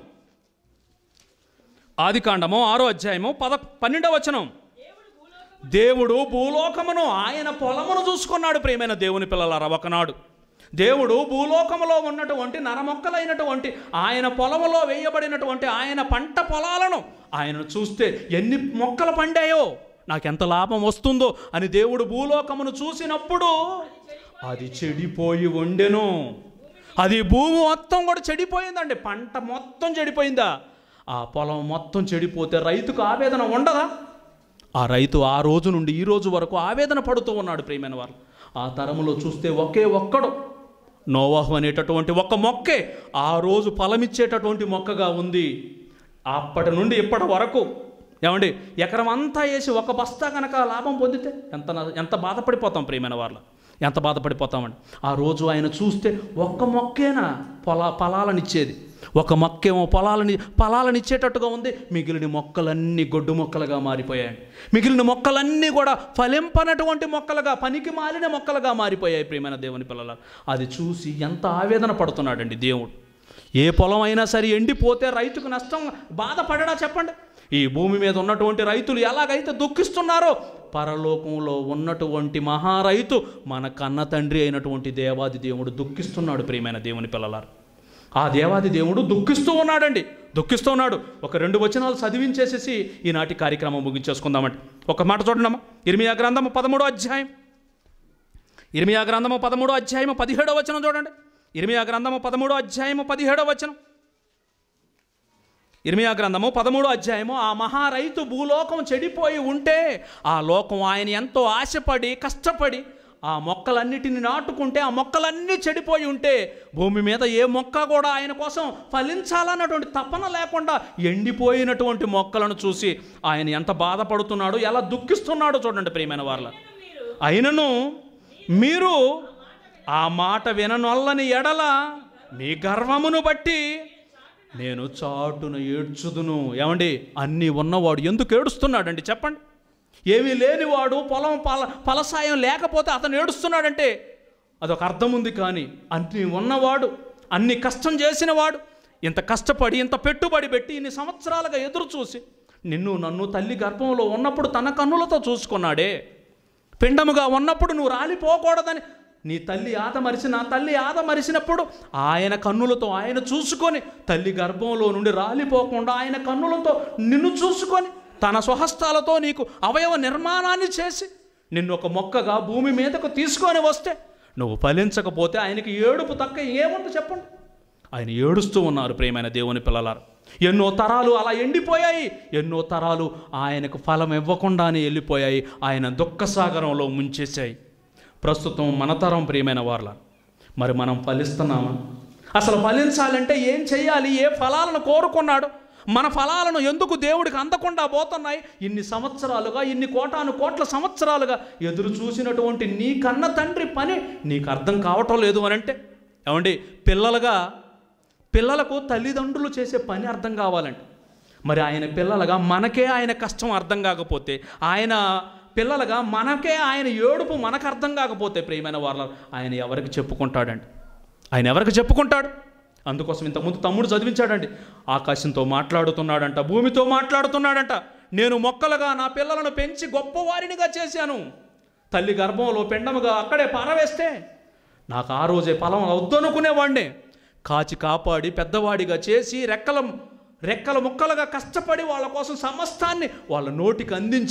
ఆది కాండము ఆరో అధ్యాయము పద పన్నెండవ వచనం దేవుడు భూలోకమును ఆయన పొలమును చూసుకున్నాడు ప్రియమైన దేవుని పిల్లలారా ఒకనాడు దేవుడు భూలోకములో ఉన్నటువంటి నరమొక్కలైనటువంటి ఆయన పొలములో వేయబడినటువంటి ఆయన పంట పొలాలను ఆయనను చూస్తే ఎన్ని మొక్కలు పండాయో నాకెంత లాభం వస్తుందో అని దేవుడు భూలోకమును చూసినప్పుడు అది చెడిపోయి ఉండెను అది భూమి మొత్తం కూడా చెడిపోయిందండి పంట మొత్తం చెడిపోయిందా ఆ పొలం మొత్తం చెడిపోతే రైతుకు ఆవేదన ఉండదా ఆ రైతు ఆ రోజు నుండి ఈ రోజు వరకు ఆవేదన పడుతూ ఉన్నాడు ప్రియమైన వారు ఆ తరములో చూస్తే ఒకే ఒక్కడు నోవాహు అనేటటువంటి ఒక్క మొక్కే ఆ రోజు ఫలమిచ్చేటటువంటి మొక్కగా ఉంది అప్పటి నుండి ఇప్పటి వరకు ఏమండి ఎకరం అంతా వేసి ఒక బస్తా కనుక లాభం పొందితే ఎంత న- ఎంత బాధపడిపోతాం ప్రియమైన వాళ్ళు ఎంత బాధపడిపోతామండి ఆ రోజు ఆయన చూస్తే ఒక్క మొక్కేనా పొలా ఫలాలనిచ్చేది ఒక మొక్కేమో పొలాలని ఫలాలనిచ్చేటట్టుగా ఉంది మిగిలిన మొక్కలన్నీ గొడ్డు మొక్కలుగా మారిపోయాయి మిగిలిన మొక్కలన్నీ కూడా ఫలింపనటువంటి మొక్కలుగా పనికి మాలిన మొక్కలుగా మారిపోయాయి ప్రియమైన దేవుని పిల్లల అది చూసి ఎంత ఆవేదన పడుతున్నాడండి దేవుడు ఏ పొలం అయినా సరే ఎండిపోతే రైతుకు నష్టం బాధపడడా చెప్పండి ఈ భూమి మీద ఉన్నటువంటి రైతులు ఎలాగైతే దుఃఖిస్తున్నారో పరలోకంలో ఉన్నటువంటి మహారైతు మన కన్న తండ్రి అయినటువంటి దేవాది దేవుడు దుఃఖిస్తున్నాడు ప్రియమైన దేవుని పిల్లలారు ఆ దేవాది దేవుడు దుఃఖిస్తూ ఉన్నాడండి దుఃఖిస్తూ ఉన్నాడు ఒక రెండు వచనాలు చదివించేసేసి ఈనాటి కార్యక్రమం ముగించేసుకుందామండి ఒక మాట చూడండమ్మా ఇర్మియా గ్రంథము పదమూడో అధ్యాయం ఇర్మియా గ్రంథము పదమూడో అధ్యాయము పదిహేడో వచనం చూడండి ఇర్మియా గ్రంథము పదమూడో అధ్యాయము పదిహేడో వచనం ఇర్మియా గ్రంథము పదమూడో అధ్యాయము ఆ మహా రైతు భూలోకం చెడిపోయి ఉంటే ఆ లోకం ఆయన ఎంతో ఆశపడి కష్టపడి ఆ మొక్కలన్నిటిని నాటుకుంటే ఆ మొక్కలన్నీ చెడిపోయి ఉంటే భూమి మీద ఏ మొక్క కూడా ఆయన కోసం ఫలించాలన్నటువంటి తపన లేకుండా ఎండిపోయినటువంటి మొక్కలను చూసి ఆయన ఎంత బాధపడుతున్నాడో ఎలా దుఃఖిస్తున్నాడో చూడండి ప్రియమైన వాళ్ళ అయినను మీరు ఆ మాట విననొల్లని ఎడల మీ గర్వమును బట్టి నేను చాటున ఏడ్చుదును ఏమండి అన్నీ ఉన్నవాడు ఎందుకు ఏడుస్తున్నాడండి చెప్పండి ఏమీ లేనివాడు పొలం పల ఫలసాయం లేకపోతే అతను ఏడుస్తున్నాడంటే అదొక అర్థం ఉంది కానీ అన్ని ఉన్నవాడు అన్ని కష్టం చేసినవాడు ఇంత కష్టపడి ఇంత పెట్టుబడి పెట్టి ఇన్ని సంవత్సరాలుగా ఎదురు చూసి నిన్ను నన్ను తల్లి గర్భంలో ఉన్నప్పుడు తన కన్నులతో చూసుకున్నాడే పిండముగా ఉన్నప్పుడు నువ్వు రాలిపోకూడదని నీ తల్లి ఆద మరిచి నా తల్లి ఆద మరిచినప్పుడు ఆయన కన్నులతో ఆయన చూసుకొని తల్లి గర్భంలో నుండి రాలిపోకుండా ఆయన కన్నులతో నిన్ను చూసుకొని తన స్వహస్తాలతో నీకు అవయవ నిర్మాణాన్ని చేసి నిన్ను ఒక మొక్కగా భూమి మీదకు తీసుకొని వస్తే నువ్వు ఫలించకపోతే ఆయనకి ఏడుపు తక్క ఏముంది చెప్పండి ఆయన ఏడుస్తూ ఉన్నారు ప్రియమైన దేవుని పిల్లలారు ఎన్నో తరాలు అలా ఎండిపోయాయి ఎన్నో తరాలు ఆయనకు ఫలం ఇవ్వకుండానే వెళ్ళిపోయాయి ఆయన దుఃఖసాగరంలో ముంచేశాయి ప్రస్తుతం మన తరం ప్రియమైన వాళ్ళ మరి మనం ఫలిస్తున్నామా అసలు ఫలించాలంటే ఏం చేయాలి ఏ ఫలాలను కోరుకున్నాడు మన ఫలాలను ఎందుకు దేవుడికి అందకుండా పోతున్నాయి ఇన్ని సంవత్సరాలుగా ఇన్ని కోటాను కోట్ల సంవత్సరాలుగా ఎదురు చూసినటువంటి నీ కన్న తండ్రి పని నీకు అర్థం కావటం లేదు అని అంటే ఏమండి పిల్లలుగా పిల్లలకు తల్లిదండ్రులు చేసే పని అర్థం కావాలండి మరి ఆయన పిల్లలుగా మనకే ఆయన కష్టం అర్థం కాకపోతే ఆయన పిల్లలుగా మనకే ఆయన ఏడుపు మనకు అర్థం కాకపోతే ప్రియమైన వాళ్ళ ఆయన ఎవరికి చెప్పుకుంటాడండి ఆయన ఎవరికి చెప్పుకుంటాడు అందుకోసం ఇంతకుముందు తమ్ముడు చదివించాడండి ఆకాశంతో మాట్లాడుతున్నాడంట భూమితో మాట్లాడుతున్నాడంట నేను మొక్కలుగా నా పిల్లలను పెంచి గొప్పవారినిగా చేశాను తల్లి గర్భంలో పెండముగా అక్కడే పారవేస్తే నాకు ఆ రోజే ఫలం వద్దనుకునేవాడినే కాచి కాపాడి పెద్దవాడిగా చేసి రెక్కల రెక్కల ముక్కలుగా కష్టపడి వాళ్ళ కోసం సమస్తాన్ని వాళ్ళ నోటికి అందించి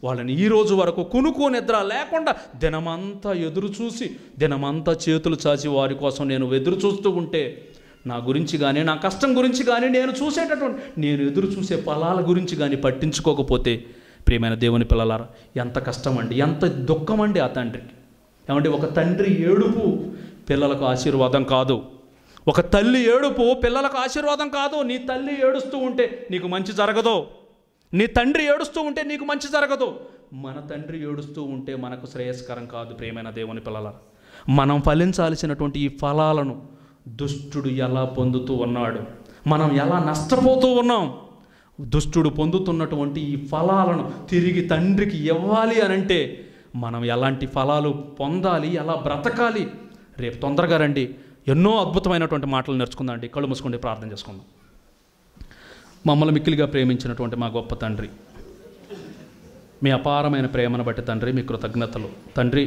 వాళ్ళని ఈ రోజు వరకు కునుకు నిద్ర లేకుండా దినమంతా ఎదురు చూసి దినమంతా చేతులు చాచి వారి కోసం నేను ఎదురు చూస్తూ ఉంటే నా గురించి కానీ నా కష్టం గురించి కానీ నేను చూసేటటువంటి నేను ఎదురు చూసే ఫలాల గురించి కానీ పట్టించుకోకపోతే ప్రియమైన దేవుని పిల్లలారా ఎంత కష్టం అండి ఎంత దుఃఖం అండి ఆ తండ్రికి ఏమంటే ఒక తండ్రి ఏడుపు పిల్లలకు ఆశీర్వాదం కాదు ఒక తల్లి ఏడుపు పిల్లలకు ఆశీర్వాదం కాదు నీ తల్లి ఏడుస్తూ ఉంటే నీకు మంచి జరగదు నీ తండ్రి ఏడుస్తూ ఉంటే నీకు మంచి జరగదు మన తండ్రి ఏడుస్తూ ఉంటే మనకు శ్రేయస్కరం కాదు ప్రియమైన దేవుని పిల్లల మనం ఫలించాల్సినటువంటి ఈ ఫలాలను దుష్టుడు ఎలా పొందుతూ ఉన్నాడు మనం ఎలా నష్టపోతూ ఉన్నాం దుష్టుడు పొందుతున్నటువంటి ఈ ఫలాలను తిరిగి తండ్రికి ఇవ్వాలి అని అంటే మనం ఎలాంటి ఫలాలు పొందాలి ఎలా బ్రతకాలి రేపు తొందరగా రండి ఎన్నో అద్భుతమైనటువంటి మాటలు నేర్చుకుందాం అండి కళ్ళు మూసుకోండి ప్రార్థన చేసుకుందాం మమ్మల్ని మిక్కిలిగా ప్రేమించినటువంటి మా గొప్ప తండ్రి మీ అపారమైన ప్రేమను బట్టి తండ్రి మీ కృతజ్ఞతలు తండ్రి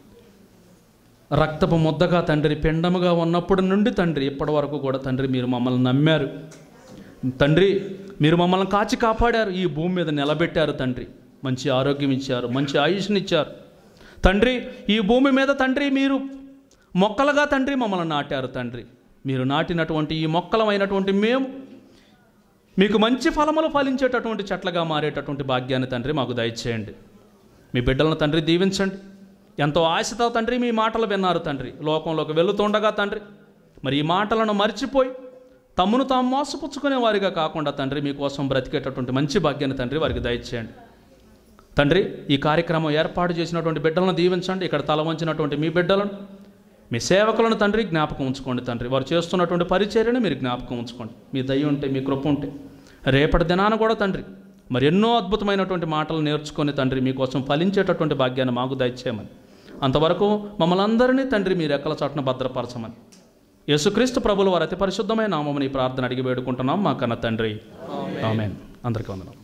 రక్తపు ముద్దగా తండ్రి పిండముగా ఉన్నప్పటి నుండి తండ్రి ఇప్పటి వరకు కూడా తండ్రి మీరు మమ్మల్ని నమ్మారు తండ్రి మీరు మమ్మల్ని కాచి కాపాడారు ఈ భూమి మీద నిలబెట్టారు తండ్రి మంచి ఆరోగ్యం ఇచ్చారు మంచి ఆయుష్నిచ్చారు తండ్రి ఈ భూమి మీద తండ్రి మీరు మొక్కలుగా తండ్రి మమ్మల్ని నాటారు తండ్రి మీరు నాటినటువంటి ఈ మొక్కలమైనటువంటి మేము మీకు మంచి ఫలములు ఫలించేటటువంటి చెట్లుగా మారేటటువంటి భాగ్యాన్ని తండ్రి మాకు దయచేయండి మీ బిడ్డలను తండ్రి దీవించండి ఎంతో ఆశతో తండ్రి మీ మాటలు విన్నారు తండ్రి లోకంలోకి వెళుతుండగా తండ్రి మరి ఈ మాటలను మర్చిపోయి తమ్మును తాము మోసపుచ్చుకునే వారిగా కాకుండా తండ్రి మీకోసం బ్రతికేటటువంటి మంచి భాగ్యాన్ని తండ్రి వారికి దయచేయండి తండ్రి ఈ కార్యక్రమం ఏర్పాటు చేసినటువంటి బిడ్డలను దీవించండి ఇక్కడ తల వంచినటువంటి మీ బిడ్డలను మీ సేవకులను తండ్రి జ్ఞాపకం ఉంచుకోండి తండ్రి వారు చేస్తున్నటువంటి పరిచర్యను మీరు జ్ఞాపకం ఉంచుకోండి మీ దయ ఉంటే మీ కృప ఉంటే రేపటి దినాన కూడా తండ్రి మరి ఎన్నో అద్భుతమైనటువంటి మాటలు నేర్చుకొని తండ్రి మీకోసం ఫలించేటటువంటి భాగ్యాన్ని మాకు దయచేయమని అంతవరకు మమ్మల్ని అందరినీ తండ్రి మీ రెక్కల చాటున భద్రపరచమని యేసుక్రీస్తు ప్రభులు వారి అతి పరిశుద్ధమైన నామమని ఈ ప్రార్థన అడిగి వేడుకుంటున్నాం మా కన్న తండ్రి ఆమెన్ అందరికీ వందనం